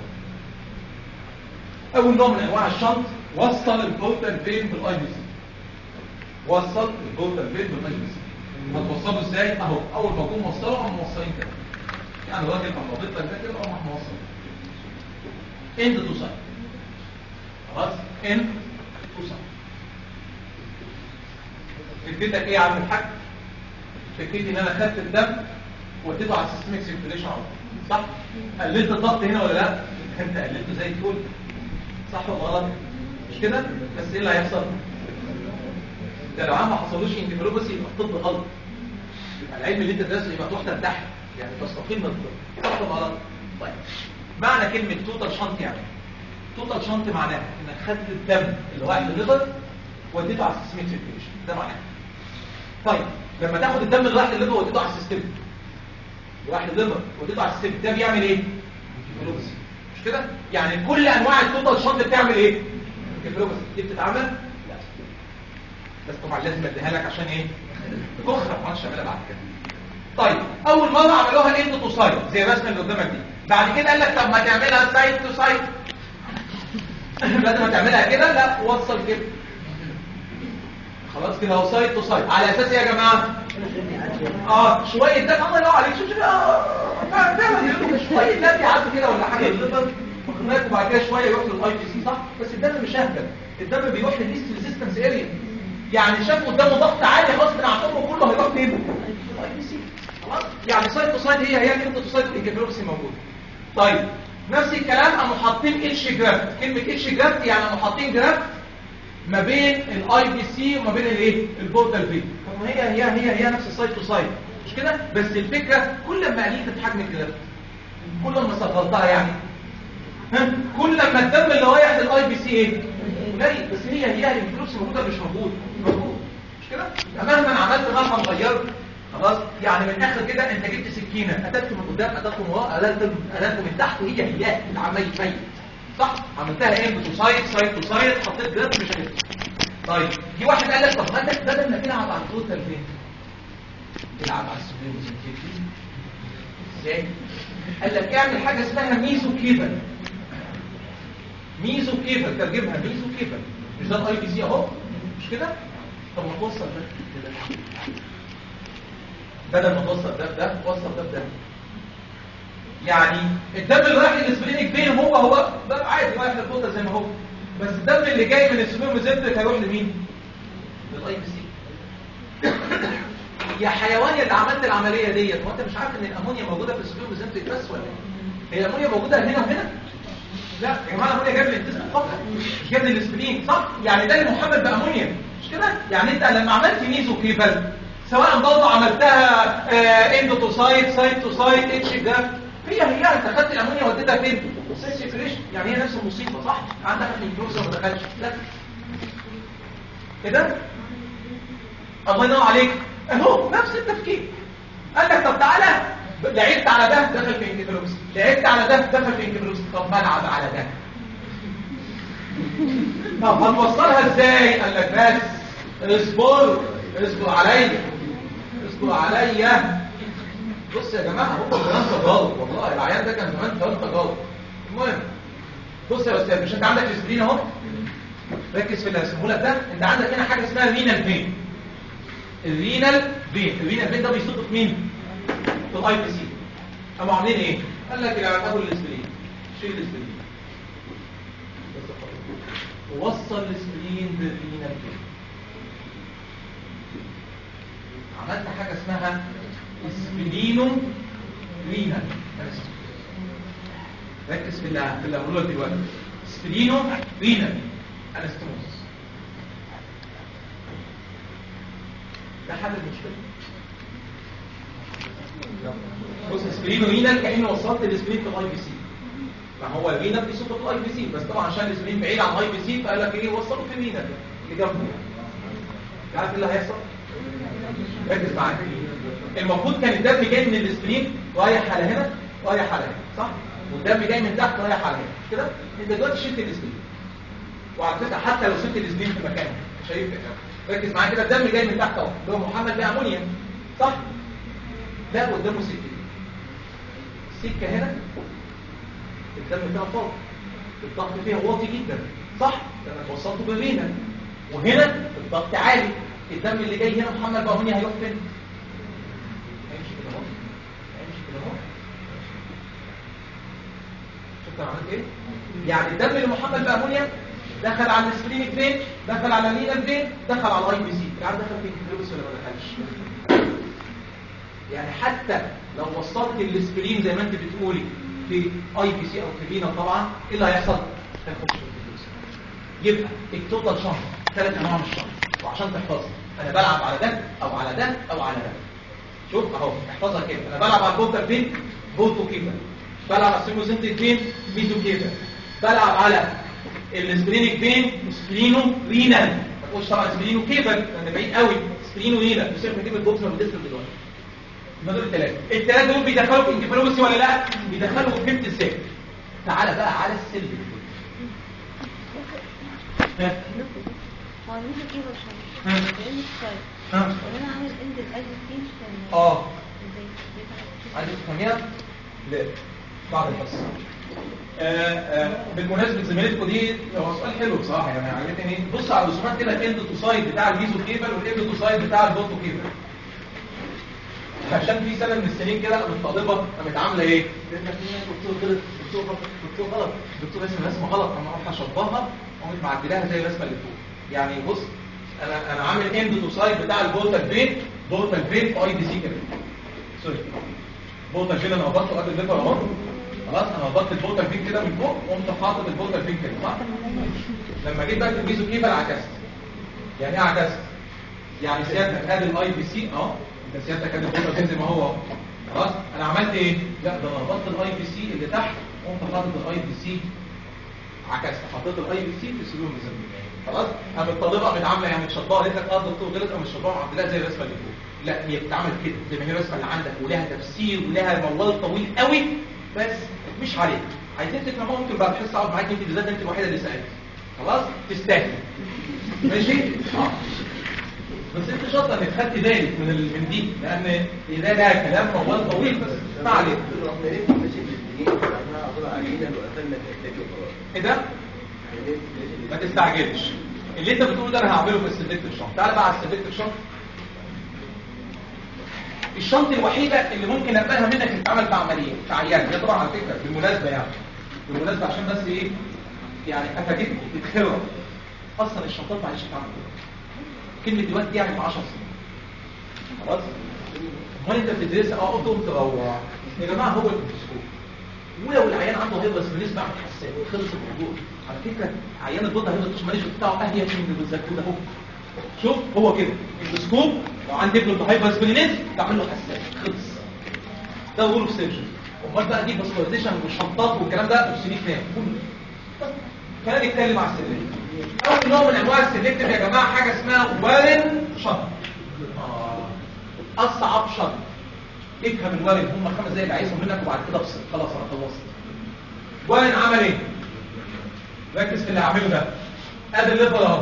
اول نوع من انواع الشنط وصل البولتال بين بالاي بي سي وصل البولتال بين بالاي بي سي هتوصله ازاي اهو اول ما اكون موصله هم موصلين كده يعني الراجل لما بيطلع ده كده هم موصلين اند تو سايد خلاص اند تو سايد فكرتك ايه يا عم الحاج فكرتي ان انا خدت الدم وديته على السيستميك سيركيوليشن على طول صح قللت الضغط هنا ولا لا انت قللته زي الفل صح ولا غلط مش كده بس ايه اللي هيحصل ده لو عم ما حصلوش انتفلوباسي يبقى الطب غلط يبقى العلم اللي انت درسه يبقى تروح ترتاح يعني تستقيم من الطب صح ولا غلط طيب معنى كلمه توتال شنط يعني توتال شنط معناها انك خدت الدم اللي واقع في الليفر وديته على السيستميك سيركيوليشن ده معناه طيب لما تاخد الدم اللي راح للليفر وديته على السيستم راح للليفر وديته على السيستم ده بيعمل ايه انتفلوباسي مش كده يعني كل انواع التوتال شنط بتعمل ايه انتفلوباسي دي بتتعمل لا بس طبعا لازم اديها لك عشان ايه تخرج ما اعملها بعد كده طيب اول مره عملوها الاند تو سايد زي الرسمه اللي قدامك دي بعد كده قال لك طب ما تعملها سايد تو سايد بدل ما تعملها كده لا وصل كده خلاص كده اهو سايد تو سايد على اساس ايه يا جماعه اه شويه ده الله ينور عليك شوف شوف فعلا شويه ده بيعدوا كده ولا حاجه الليفر مخنوقات وبعد كده شويه يروح للاي بي سي صح بس الدم مش اهبل الدم بيروح للليست ريزيستنس اريا يعني شاف قدامه ضغط عالي غصب عن عمره كله هيروح فين الاي بي سي خلاص يعني سايد تو سايد هي هي كلمه تو سايد الانجلوبسي موجوده طيب نفس الكلام قاموا حاطين اتش جرافت كلمه اتش جرافت يعني قاموا حاطين جرافت ما بين الاي بي سي وما بين الايه البورتال في طب ما هي هي هي هي نفس السايد تو سايد مش كده بس الفكره كل ما قليت حجم الجرافت كل ما صغرتها يعني ها كل ما الدم اللي رايح للاي بي سي ايه قليل بس هي هي الفلوس موجوده مش موجود موجود مش كده مهما عملت مهما غيرت خلاص يعني من الاخر كده انت جبت سكينه قتلت من قدام قتلت من ورا قتلت قتلت من تحت هي هي العمليه ميت صح عملتها ايه تو سايد سايد تو سايد حطيت جراب مش هتفرق طيب في واحد قال لك طب ما انت بدل ما تلعب على التوتال فين تلعب على السوبر ازاي قال لك اعمل حاجه اسمها ميزو كيبل ميزو كيبل ترجمها ميزو كيبل مش ده الاي بي سي اهو مش كده طب ما توصل ده كده بدل ما توصل ده بده وصل ده بده يعني الدم اللي رايح للسبلينيك فين هو هو ده عادي رايح للبوطه زي ما هو بس الدم اللي جاي من السموم ميزنتريك هيروح لمين للاي بي سي يا حيوان يا اللي عملت العمليه ديت هو انت مش عارف ان الامونيا موجوده في السبيل بزنتك بس ولا ايه؟ هي الامونيا موجوده هنا وهنا؟ لا يا جماعه الامونيا جايه من الانتستين فقط مش جايه من الاسبرين صح؟ يعني ده اللي محمل بامونيا مش كده؟ يعني انت لما عملت ميزو كيبل سواء برضه عملتها آه اندوتوسايت سايتوسايت اتش ده هي هي انت خدت الامونيا وديتها فين؟ سيركيوليشن يعني هي نفس المصيبه صح؟ عندك الانفلونزا ما دخلش لا كده؟ الله ينور عليك اهو نفس التفكير قال لك طب تعالى لعبت على ده دخل في انكفالوبس لعبت على ده دخل في انكفالوبس طب ما العب على ده طب هنوصلها ازاي قال لك بس اصبر اصبر عليا اصبر عليا بص يا جماعه هو كمان تجارب والله العيان ده كان زمان كمان تجارب المهم بص يا استاذ مش انت عندك اسبرين اهو ركز في اللي هسمه لك ده انت عندك هنا حاجه اسمها رينال فين الرينال فين الرينال فين ده بيصب في مين في الاي بي سي قاموا عاملين ايه قال لك الى ابو الاسبرين شيل الاسبرين بس خلاص. ووصل الاسبرين بالرينال فين عملت حاجه اسمها اسبرينو رينال ركز في اللي في اللي هقوله لك دلوقتي اسبرينو رينال انستموس ده حل المشكله بص اسبرين ورينال كاني وصلت الاسبرين في الاي بي سي ما هو الرينال في صوره الاي بي سي بس طبعا عشان الاسبرين بعيد عن الاي بي سي فقال لك ايه وصله في الرينال اللي جنبه عارف ايه اللي هيحصل ركز معايا المفروض كان الدم جاي من الاسبرين رايح على هنا رايح على هنا صح والدم جاي من تحت رايح على هنا مش كده انت دلوقتي شلت الاسبرين وعلى فكره حتى لو سبت الاسبرين في مكانه مش هيفرق ركز معايا كده الدم جاي من تحت اهو اللي هو محمد بامونيا صح ده قدامه سكه السكه هنا الدم فيها فاضي الضغط فيها واطي جدا صح لما وصلته بالرينا وهنا الضغط عالي الدم اللي جاي هنا محمد بامونيا هيروح فين هيمشي كده اهو هيمشي كده اهو شفت انا عملت ايه يعني الدم اللي محمد بامونيا دخل على السبرينك فين دخل على الرينال فين دخل على الاي بي سي يعني دخل في الفلوس ولا ما دخلش يعني حتى لو وصلت الاسبرين زي ما انت بتقولي في اي بي سي او في رينال طبعا ايه اللي هيحصل هيخش في الفلوس يبقى التوتال شهر ثلاث انواع من الشهر وعشان تحفظها انا بلعب على ده او على ده او على ده شوف اهو احفظها كده انا بلعب على البوتر فين بوتو كده بلعب على السيموسنتيك فين ميزو كده بلعب على السبرينيك فين سبرينو رينال ما تقولش طبعا سبرينو كيبل انا بعيد قوي سبرينو رينال بس احنا كده البوكس ما بيدخل دلوقتي ما دول الثلاثه الثلاثه دول بيدخلوا في انكفالوبسي ولا لا بيدخلوا في فهمت ازاي تعالى بقى على السلب ها
هو الميزو كيبل شوية
ها
لأن الشاي
ها
ولما عامل اند الأجل كان
اه
ازاي ازاي
عايز تفهميها لا بعد الحصه آه، آه، بالمناسبه زميلتكم دي هو سؤال حلو بصراحه يعني عجبتني بص على الرسومات كده الاندوتوسايد بتاع الميزو كيبل والاندوتوسايد بتاع البوتو كيبل عشان في سنه من السنين كده الطالبه قامت عامله ايه؟ قالت لك إيه يا دكتور غلط دكتور غلط دكتور غلط دكتور رسم رسمه غلط انا اروح اشطبها وقامت معدلاها زي الرسمه اللي فوق يعني بص انا انا عامل اندوتوسايد بتاع البورتال فين بورتال فين في اي دي سي كده سوري بورتال فين انا هبطه قبل الليفر اهو خلاص انا هبطت البورتال فين كده من فوق وقمت حاطط البورتال فين كده صح لما جيت بقى تلميذه كيبل عكست يعني ايه عكست يعني سيادتك ادي الاي بي سي اه انت سيادتك ادي البورتال فين زي ما هو خلاص انا عملت ايه لا ده انا هبطت الاي بي سي اللي تحت وقمت حاطط الاي بي سي عكست حطيت الاي بي سي في السلوم الميزانيه خلاص قام الطالبه قامت عامله يعني مشطبه قالت لك اه الدكتور غلط قام مشطبه وعاملاها زي الرسمه اللي فوق لا هي بتتعمل كده زي ما هي الرسمه اللي عندك ولها تفسير ولها موال طويل قوي بس مش عليك عايزين تفهموها ممكن بعد الحصه اقعد معاك انت بالذات انت الوحيده اللي سالت خلاص تستاهل ماشي اه بس انت شاطر انك خدت بالك من ال... من دي لان ده ده كلام موال طويل بس ما عليك
رحنا ليه ماشي بالسنين احنا عباره عن عينه وقفلنا الحته دي وخلاص
ايه ده ما تستعجلش اللي انت بتقوله ده انا هعمله في السلكتيف شنط تعال بقى على السلكتيف شنط الشنط الوحيده اللي ممكن اقبلها منك تتعمل في عمليه في عيان هي طبعا على فكره بالمناسبه يعني بالمناسبه عشان بس ايه يعني افاجئكم تتخرج اصلا الشنطات معلش بتعمل كده كلمه دلوقتي دي يعني من 10 سنين خلاص امال انت بتدرسها اه قلت تروح يا جماعه هو الاندوسكوب ولو العيان عنده هيبرس بالنسبه عن حساسيه خلص الموضوع على فكره عيان البطه هيبرس ماليش بتاعه اهيف من اللي بتذاكروه اهو شوف هو كده اندوسكوب لو عندي ابنه هيبرس بالنسبه بعمل له حساسيه خلص ده رول سيرجن امال بقى دي باسكولايزيشن والشنطات والكلام ده والسليك نام كله خلينا نتكلم على السليك اول نوع من انواع السليكتيف يا جماعه حاجه اسمها وارن شنط آه. اصعب شنط افهم الوارن هم خمس دقايق اللي عايزهم منك وبعد كده افصل خلاص انا خلصت وارن عمل ايه ركز في اللي هعمله ده ادي الليفر اهو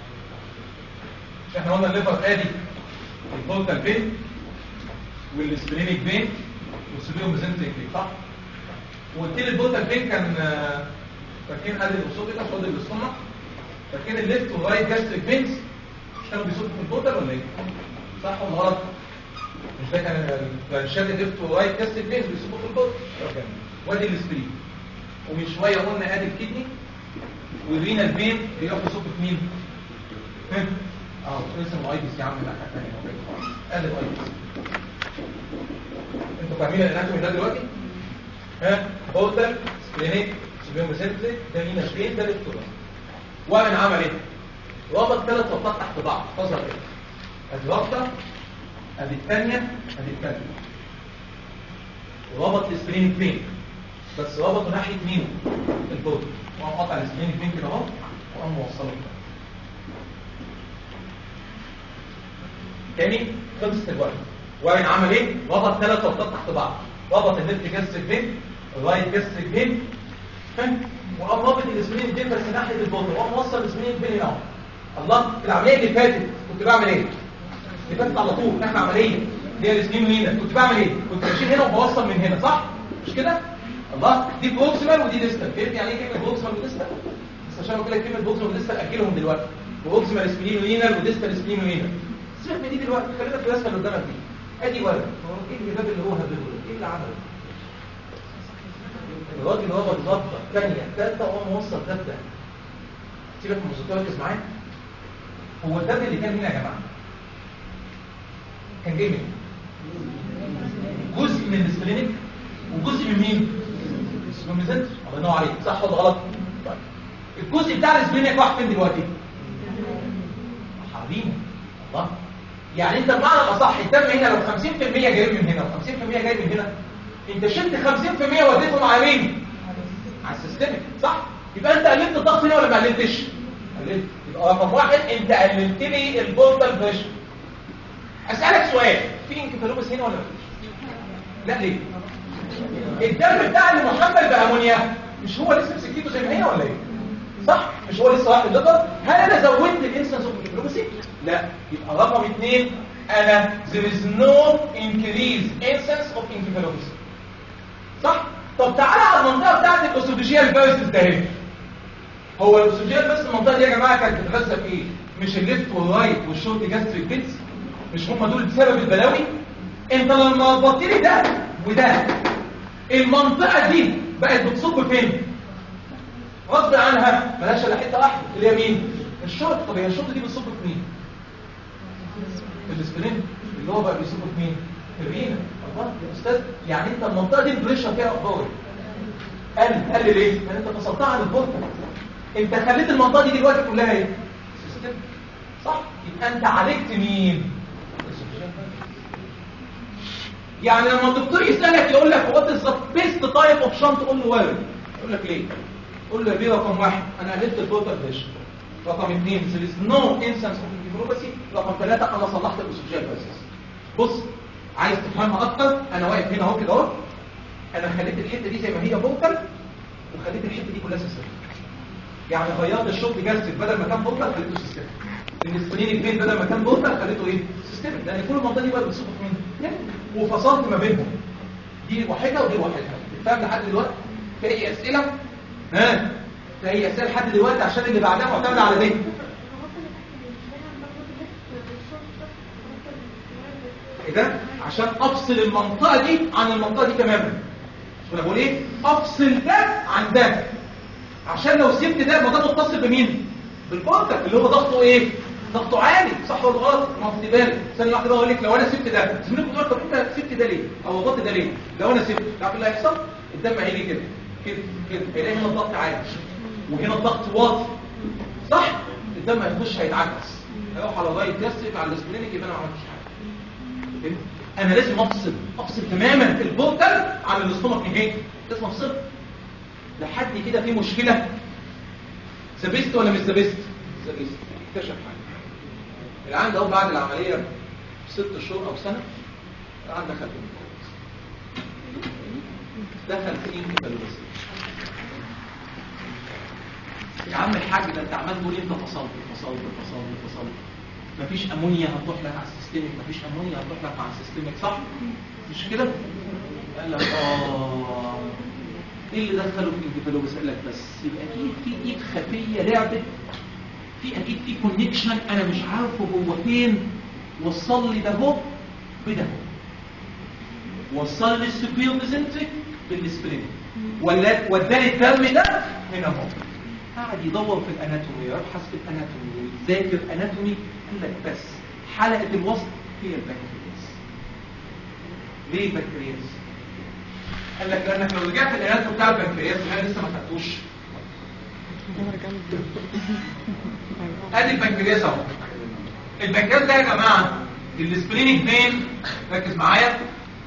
مش احنا قلنا الليفر ادي البورتال فين والسبلينيك فين والسبلينيك ميزنتريك فين صح وقلت لي البورتال فين كان آه، فاكرين ادي الاسوفيكا صوت الاستومك فاكرين الليفت والرايت جاستريك فينز مش كانوا بيصوتوا في البورتال ولا ايه صح ولا غلط مش ده كان البلانشات الليفت والرايت جاستريك فينز بيصوتوا في البورتال أوكي. وادي السبلين ومن شويه قلنا ادي الكدني والرينال فين بيقف يصوتوا في مين ها؟ اه اسمه ايدس يا عم لا حاجه ثانيه ادي الايدس انتوا فاهمين الاناتومي ده دلوقتي ها بورتال سبلينيك سبلينيك سنتريك ده مين فين ده الاكتوبر ومن عمل ايه ربط ثلاث ربطات تحت بعض احفظها كده ادي ربطه ادي الثانيه ادي الثالثه وربط السبلينيك فين بس ربطه ناحيه مين البورتال وقام قاطع السبلينيك فين كده اهو وقام موصله كده تاني خلصت الوقت وين عمل ايه ربط ثلاث ربطات تحت بعض ربط الليفت جاستريك فين الرايت جاستريك فين فاهم وقام رابط الاسمين فين بس ناحيه البطن وقام موصل الاسمين فين هنا الله العمليه اللي فاتت كنت بعمل ايه اللي فاتت على طول احنا عمليه اللي هي الاسمين هنا كنت بعمل ايه كنت بشيل هنا وبوصل من هنا صح مش كده الله دي بروكسيمال ودي ديستال فهمت يعني ايه كلمه بروكسيمال وديستال بس عشان قلت لك كلمه بروكسيمال وديستال اجلهم دلوقتي بروكسيمال سبلين وينال وديستال سبلين وينال سيبك من دي دلوقتي خلينا في الرسمه اللي قدامك دي ادي ولد هو ايه الباب اللي هو هبله ايه اللي عمله الراجل هو بالظبط ثانيه ثالثه وهو موصل ده ده سيبك من الموسيقى ركز معايا هو الدم اللي كان هنا يا جماعه كان جاي منين جزء من السبلينيك وجزء من مين من الميزنتر الله ينور عليك صح ولا غلط طيب الجزء بتاع السبلينيك راح فين دلوقتي حبيبي الله يعني انت بمعنى الاصح الدم هنا لو 50% جاي من هنا و50% جاي من هنا انت شلت 50% وديتهم على مين على السيستمك صح يبقى انت قللت الضغط هنا ولا ما قللتش قللت يبقى رقم واحد انت قللت لي البورتال بريشر اسالك سؤال في انكفالوبس هنا ولا مفيش لا ليه الدم بتاع اللي محمل بامونيا مش هو لسه مسكته زي ما هي ولا ايه صح مش هو لسه واحد الليفر هل انا زودت الانسنس اوف انكفالوبسي لا يبقى رقم اثنين انا there is no increase instance of encephalopathy صح طب تعالى على المنطقه بتاعت الاوسوفيجيال فيروسز ده اهي هو الاوسوفيجيال بس المنطقه دي يا جماعه كانت بتتغذى في ايه مش الليفت والرايت والشورت جاستريك بيتس مش هم دول بسبب البلاوي انت لما ربطت لي ده وده المنطقه دي بقت بتصب فين غصب عنها ملهاش الا حته واحده اللي هي مين الشورت طب هي الشورت دي بتصب في مين في السبرين اللي هو بقى بيصب في مين في الرينا الله يا استاذ يعني انت المنطقه دي البريشر فيها قوي قل قل ليه لان انت فصلتها عن البورتال انت خليت المنطقه دي دلوقتي كلها ايه سيستم صح يبقى انت عالجت مين يعني لما الدكتور يسالك يقول لك وات از ذا بيست تايب اوف شنط تقول له وارد يقول لك ليه قول له ليه رقم واحد انا قللت البورتال بريشر رقم اثنين there is no instance of انكفالوباسي رقم ثلاثة انا صلحت الاوسوجيال باسس بص عايز تفهمها اكتر انا واقف هنا اهو كده اهو انا خليت الحته دي زي ما هي بورتال وخليت الحته دي كلها سيستم يعني غيرت الشوط جاستريك بدل ما كان بورتال خليته سيستم الاسبرين فين بدل ما كان بورتال خليته ايه سيستم لان كل المنطقه دي بقى بتصب في مين وفصلت ما بينهم دي واحده ودي واحده فاهم لحد دلوقتي في اي اسئله ها في اي اسئله لحد دلوقتي عشان اللي بعدها معتمده على دي ايه ده عشان افصل المنطقه دي عن المنطقه دي تماما انا بقول ايه افصل ده عن ده عشان لو سبت ده ما ده متصل بمين بالبورتال اللي هو ضغطه ايه ضغطه عالي صح ولا غلط ما خدي بالك ثانيه واحده بقى اقول لك لو انا سبت ده زميلك بتقول طب انت سبت ده ليه او وضغطت ده ليه لو انا سبت تعرف اللي هيحصل الدم هيجي كده كده كده هيلاقي هنا الضغط عالي وهنا الضغط واطي صح الدم هيخش هيتعكس هيروح على رايت يسرق على الاسبرينيك يبقى انا ما عملتش حاجه فهمت؟ انا لازم افصل افصل تماما البورتال عن الاستومك نهائي لازم افصل لحد كده في مشكله سبست ولا مش سبست سبست اكتشف حاجه العيان ده هو بعد العمليه ست شهور او سنه العيان دخل في المفاوض. دخل في انكفالوباسي يا عم الحاج ده انت عمال تقول انت فصلت فصلت فصلت فصلت مفيش امونيا هتروح لك على السيستمك مفيش امونيا هتروح لك على السيستمك صح مش كده قال لك اه ايه اللي دخله في الانكفالوباس قال لك بس يبقى اكيد في ايد خفيه لعبت في اكيد في كونكشن انا مش عارفه هو فين وصل لي ده هو بده هو وصل لي السوبير ميزنتريك بالسبرينج ولا وداني الدم ده هنا اهو قعد يدور في الاناتومي يبحث في الاناتومي ويذاكر اناتومي قال لك بس حلقه الوسط هي البنكرياس ليه البنكرياس قال لك لانك لو رجعت الاناتومي بتاع البنكرياس انا لسه ما خدتوش ادي البنكرياس اهو البنكرياس ده يا جماعه السبرينج فين ركز معايا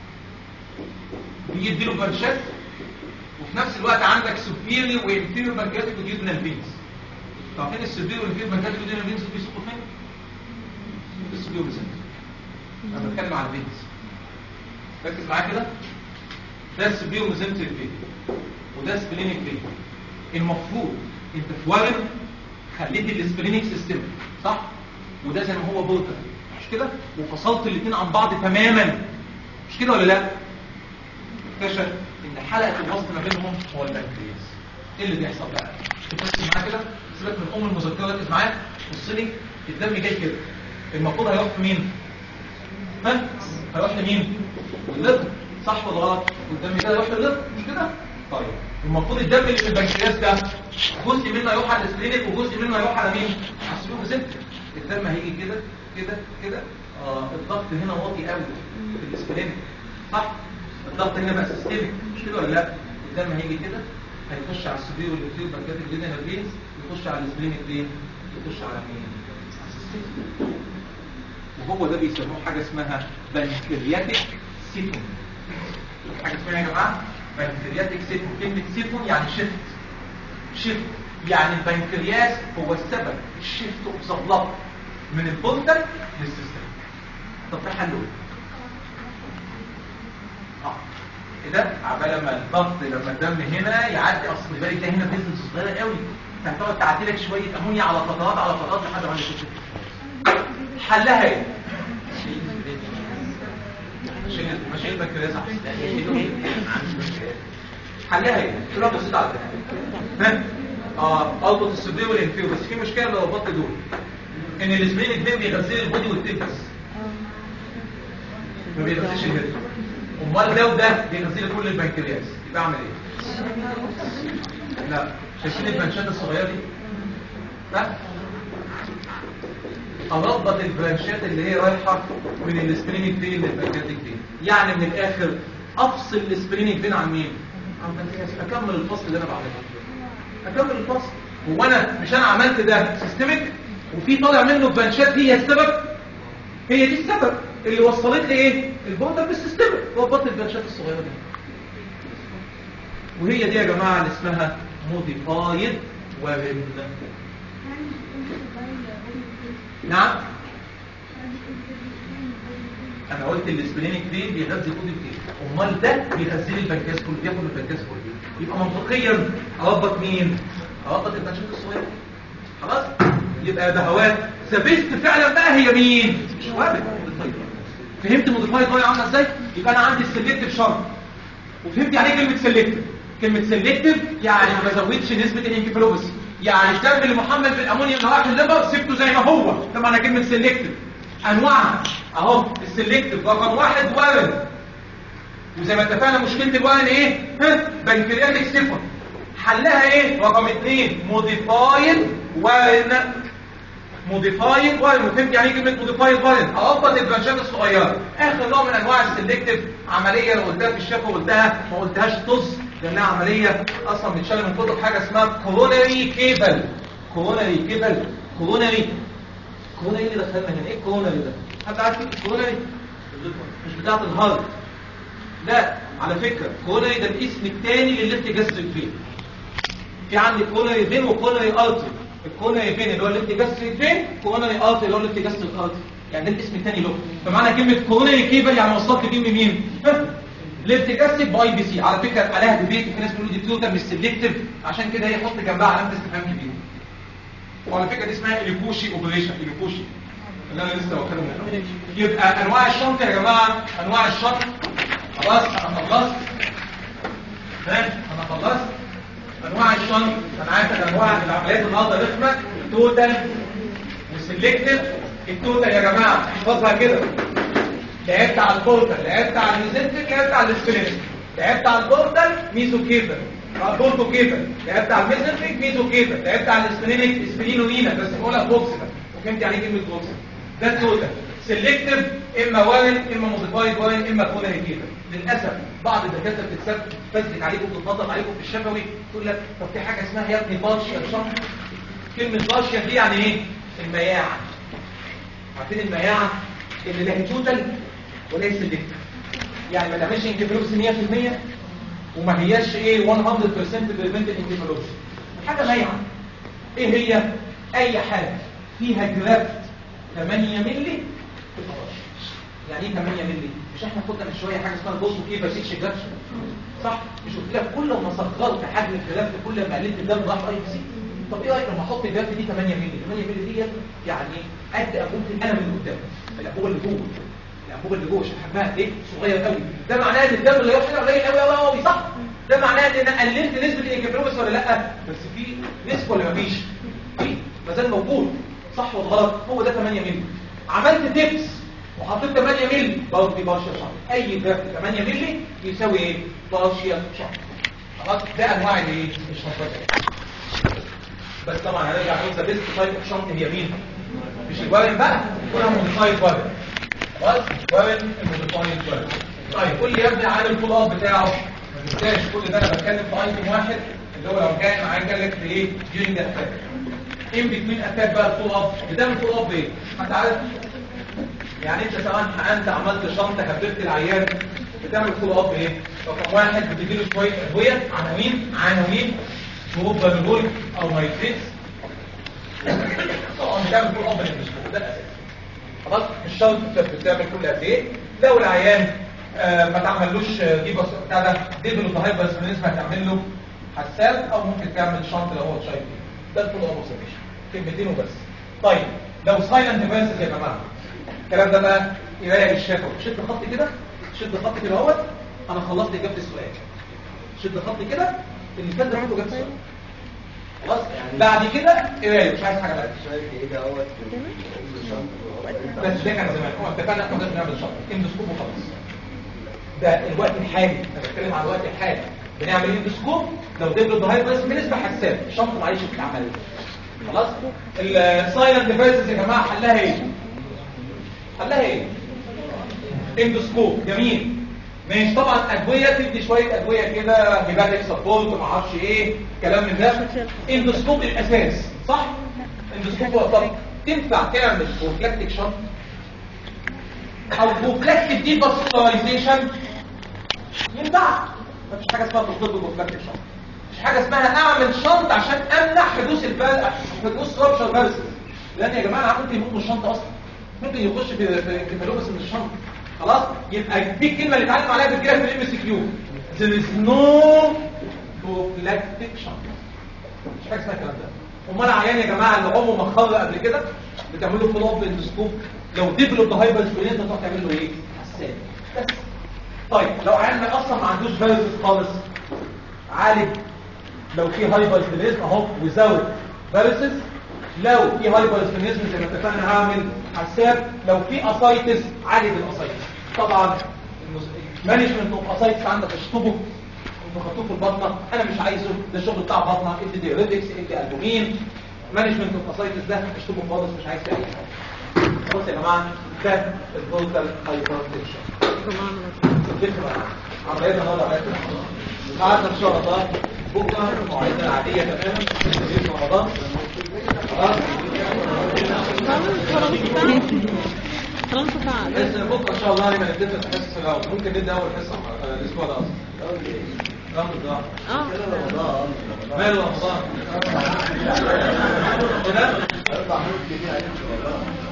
بيدي له برشات وفي نفس الوقت عندك سوبيري وانفيريور بنكرياتيك وديودنال فينز عارفين السوبيري والانفيريور بنكرياتيك وديودنال فينز بيسقطوا فين؟ في السوبيريور بسنتر انا بتكلم عن الفينز ركز معايا كده ده السوبيريور بسنتر فين وده سبلينيك فين المفروض انت في ورم خليت السبلينيك سيستم صح وده زي ما هو بورتر مش كده وفصلت الاثنين عن بعض تماما مش كده ولا لا اكتشف ان حلقه الوسط ما بينهم هو البنكرياس ايه اللي بيحصل بقى تركز معايا كده سيبك من ام المذكره ركز معايا بص لي الدم جاي كده المفروض هيروح في مين ها هيروح لمين اللب صح ولا غلط والدم ده هيروح للب مش كده طيب المفروض الدم اللي في البنكرياس ده جزء منه هيروح على السبلينيك وجزء منه هيروح على مين على السلوك سنتر الدم هيجي كده كده كده اه الضغط هنا واطي قوي في السبلينيك صح الضغط هنا بقى سيستمك مش كده ولا لا الدم هيجي كده هيخش على السبير والانفير بنكات الجديد فينز يخش على السبلينيك فين يخش على مين على السيستم. وهو ده بيسموه حاجه اسمها بنكرياتيك سيتون حاجه اسمها يا جماعه بنكرياتيك سيتون كلمه سيتون يعني شيفت شيفت يعني البنكرياس هو السبب الشيفت اوف ذا بلاد من البولتر للسيستم طب ده حله ايه؟ اه كده عبال ما الضغط لما الدم هنا يعدي اصل بالك ده هنا بيزنس صغيره قوي هتقعد تعدي لك شويه امونيا على فترات على فترات لحد ما عندك حلها ايه؟ شيل ماشي البنكرياس حلها ايه؟ كلها بسيطه على فكره ها؟ اه اوتو السبري والانفيو بس في مشكله لو ربطت دول ان الاسبرين الدم بيغذي البودي والتبس ما بيغذيش الهيد امال ده وده بيغذي كل البنكرياس يبقى اعمل ايه لا شايفين البنشات الصغيره دي لا اربط البرانشات اللي هي رايحه من السبرينج فين للبنكرياتيك فين يعني من الاخر افصل السبرينج فين عن مين عن البنكرياس اكمل الفصل اللي انا بعمله اكمل الفصل هو انا مش انا عملت ده سيستميك وفي طالع منه برانشات هي السبب هي دي السبب اللي وصلت لي ايه البوردر بالسيستم ربطت البنشات الصغيره دي وهي دي يا جماعه اللي اسمها موديفايد وابن نعم انا قلت الاسبلينيك فين بيغذي كل الفين امال ده بيغذي لي البنكاس كله بياخد البنكاس كله يبقى منطقيا اربط مين اربط البنشات الصغيره خلاص يبقى دهوات ثبت فعلا بقى هي مين مش وابد فهمت موديفايد هو عامله ازاي يبقى انا عندي السلكتيف شرط وفهمت يعني ايه كلمه سلكتيف كلمه سلكتيف يعني ما بزودش نسبه الانكفالوباسي يعني الدم اللي محمل بالامونيا اللي راح الليفر سبته زي ما هو ده معنى كلمه سلكتيف انواعها اهو السلكتيف رقم واحد ورن وزي ما اتفقنا مشكله الورن ايه ها بنكرياتيك سيفون حلها ايه رقم اثنين موديفايد ورن موديفايد فايلن وفهمت يعني ايه كلمه موديفايد فايلن اضبط البرانشات الصغيره اخر نوع من انواع السلكتيف عمليه لو قلتها في الشفه قلتها ما قلتهاش طز لانها عمليه اصلا بتشتغل من كتب حاجه اسمها كورونري كيبل كورونري كيبل كورونري كورونري اللي دخلنا هنا ايه الكورونري ده حد عارف ايه الكورونري مش بتاعه الهارت لا على فكره كورونري ده الاسم الثاني للليفت جاستريك فين في عندي كورونري فين وكورونري ارتري الكورونري فين اللي هو الليفت جاستريك فين كورونري ارتري اللي هو الليفت جاستريك ارتري يعني ده الاسم الثاني له فمعنى كلمه كورونري كيبل يعني وصلت دي من مين ليفت جاستريك باي بي سي على فكره عليها ديبيت في ناس بيقولوا دي توتال مش سيلكتيف عشان كده هي حط جنبها علامه استفهام كبيره وعلى فكره دي اسمها اليكوشي اوبريشن اليكوشي اللي انا لسه بتكلم عنها يبقى انواع الشنط يا جماعه انواع الشنط خلاص انا خلصت ها انا خلصت انواع الشنط انا عارف ان انواع العمليات النهارده رخمه توتال وسلكتيف التوتال يا جماعه احفظها كده لعبت على البورتال لعبت على الميزنتريك لعبت على السبلينك لعبت على البورتال ميزو كيبل بورتو كيبل لعبت على الميزنتريك ميزو كيبل لعبت على السبلينك سبلينوينا بس بقولها بوكسيكا وفهمت يعني ايه كلمه بوكسيكا ده التوتال سيلكتيف اما وارن اما موديفايد وارن اما كونري كيبل للاسف بعض الدكاتره بتتسب تثبت عليكم بتتفضل عليكم في الشفوي تقول لك طب في حاجه اسمها يا ابني بارشيال شنط كلمه بارشيال دي يعني ايه المياعه عارفين المياعه اللي لا هي توتال ولا هي سيلكتيف يعني ما تعملش انكفالوبسي 100% وما هياش ايه 100% بريفنت انكفالوبسي حاجه ميعه ايه هي اي حاجه فيها جرافت 8 مللي تتفرج يعني ايه 8 مللي مش احنا خدنا من شويه حاجه اسمها البوز وكيف بسيتش جرافت صح مش قلت لك كل ما صغرت حجم الجرافت كل ما قللت الدم راح اي سي طب ايه رايك لما احط الجرافت دي 8 مللي 8 مللي ديت يعني قد انبوبه القلم اللي قدام الانبوبه اللي جوه الانبوبه اللي جوه عشان حجمها ايه صغير قوي ده معناه ان الدم اللي يروح هنا قليل قوي قوي قوي صح ده معناه ان انا قللت نسبه الانكفالوبس ولا لا بس في نسبه ولا مفيش في ما زال موجود صح ولا غلط هو ده 8 مللي عملت تيبس وحطيت 8 مللي برضه دي بارشيال شنط اي جرافت 8 مللي يساوي ايه بارشيال شنط خلاص ده انواع الايه الشنطات بس طبعا هنرجع نقول ذا بيست تايب اوف شنط هي مين مش الوارن بقى كلها موديفايد وارن خلاص وارن الموديفايد وارن طيب قول لي يا ابني عن الفول اب بتاعه ما تنساش كل ده انا بتكلم في ايتم واحد اللي هو لو كان معاك قال لك في ايه ديورنج اتاك ان بتوين اتاك بقى الفول اب بتعمل فول اب ايه انت عارف يعني انت سواء انت عملت شنطه هببت العيان بتعمل فول اب ايه رقم واحد بتديله شويه ادويه عناوين عناوين شروط بنقول او مايتريكس طبعا بتعمل فول اب للمشكله ده الاساس خلاص مش شرط بتعمل كل قد ايه لو العيان آه ما تعملوش آه، دي بس بتاع ده ديبل وهايبر بالنسبه هتعمل له حساس او ممكن تعمل شنط لو هو شايف ده الفول اب اوبزرفيشن كلمتين وبس طيب لو سايلنت ديفايسز يا جماعه الكلام ده بقى قرايه الشفوي شد خط كده شد خط كده اهوت انا خلصت اجابه السؤال شد خط كده اللي فات ده كله اجابه السؤال خلاص بعد كده قرايه مش عايز حاجه بقى
شايف ايه ده اهوت
بس ده كان زمان هو اتفقنا احنا لازم نعمل شنطه اندوسكوب وخلاص ده الوقت الحالي انا بتكلم عن الوقت الحالي بنعمل اندوسكوب لو دبل الضهاير بس بنسبه حساسه الشنطه معلش بتتعمل خلاص السايلنت ديفايسز يا جماعه حلها ايه حلها ايه اندوسكوب جميل ماشي طبعا ادويه تدي شويه ادويه كده هيباتيك سبورت ما اعرفش ايه كلام من ده اندوسكوب الاساس صح اندوسكوب هو طب تنفع تعمل بروفلاكتيك شنط او بروفلاكتيك دي باسكولايزيشن ينفع مفيش حاجه اسمها تصدق بروفلاكتيك شنط مش حاجه اسمها اعمل شنط عشان امنع حدوث البال حدوث رابشر فيرسز لان يا جماعه ممكن يموت من الشنطه اصلا ممكن يخش في في انكفالوبس من الشنطه خلاص يبقى دي الكلمه اللي اتعلم عليها بتجيلك في الام سي كيو there is no prophylactic shunt مش حاجه اسمها الكلام ده امال العيان يا جماعه اللي عمره ما خر قبل كده بتعمل له فول اب اندوسكوب لو ديفلوب هايبر سبلين تروح تعمل له ايه حساسيه بس طيب لو عيان اصلا ما عندوش فيروس خالص عالج لو في هايبر سبلين اهو وزود فيروسز لو في هايبر سبلينيزم زي ما اتفقنا هعمل حساب لو في اسايتس عالج الاسايتس طبعا مانجمنت اوف اسايتس عندك اشطبه انتوا خدتوه في البطنه انا مش عايزه ده الشغل بتاع بطنه ادي ديوريتكس ادي البومين مانجمنت اوف اسايتس ده اشطبه خالص مش عايز فيه اي حاجه خلاص يا جماعه ده الفولتال هايبرتنشن الفكره عمليتنا النهارده عمليات قعدنا ان شاء الله بكره مواعيدنا العاديه تماما في رمضان خلاص
خلاص فعل
بس بكره ان شاء الله هنبقى نبدا في الحصص الاول ممكن نبدا اول حصه آه، الاسبوع ده اصلا رمضان
اه
ماله رمضان كده
اربع حلول كتير عليك والله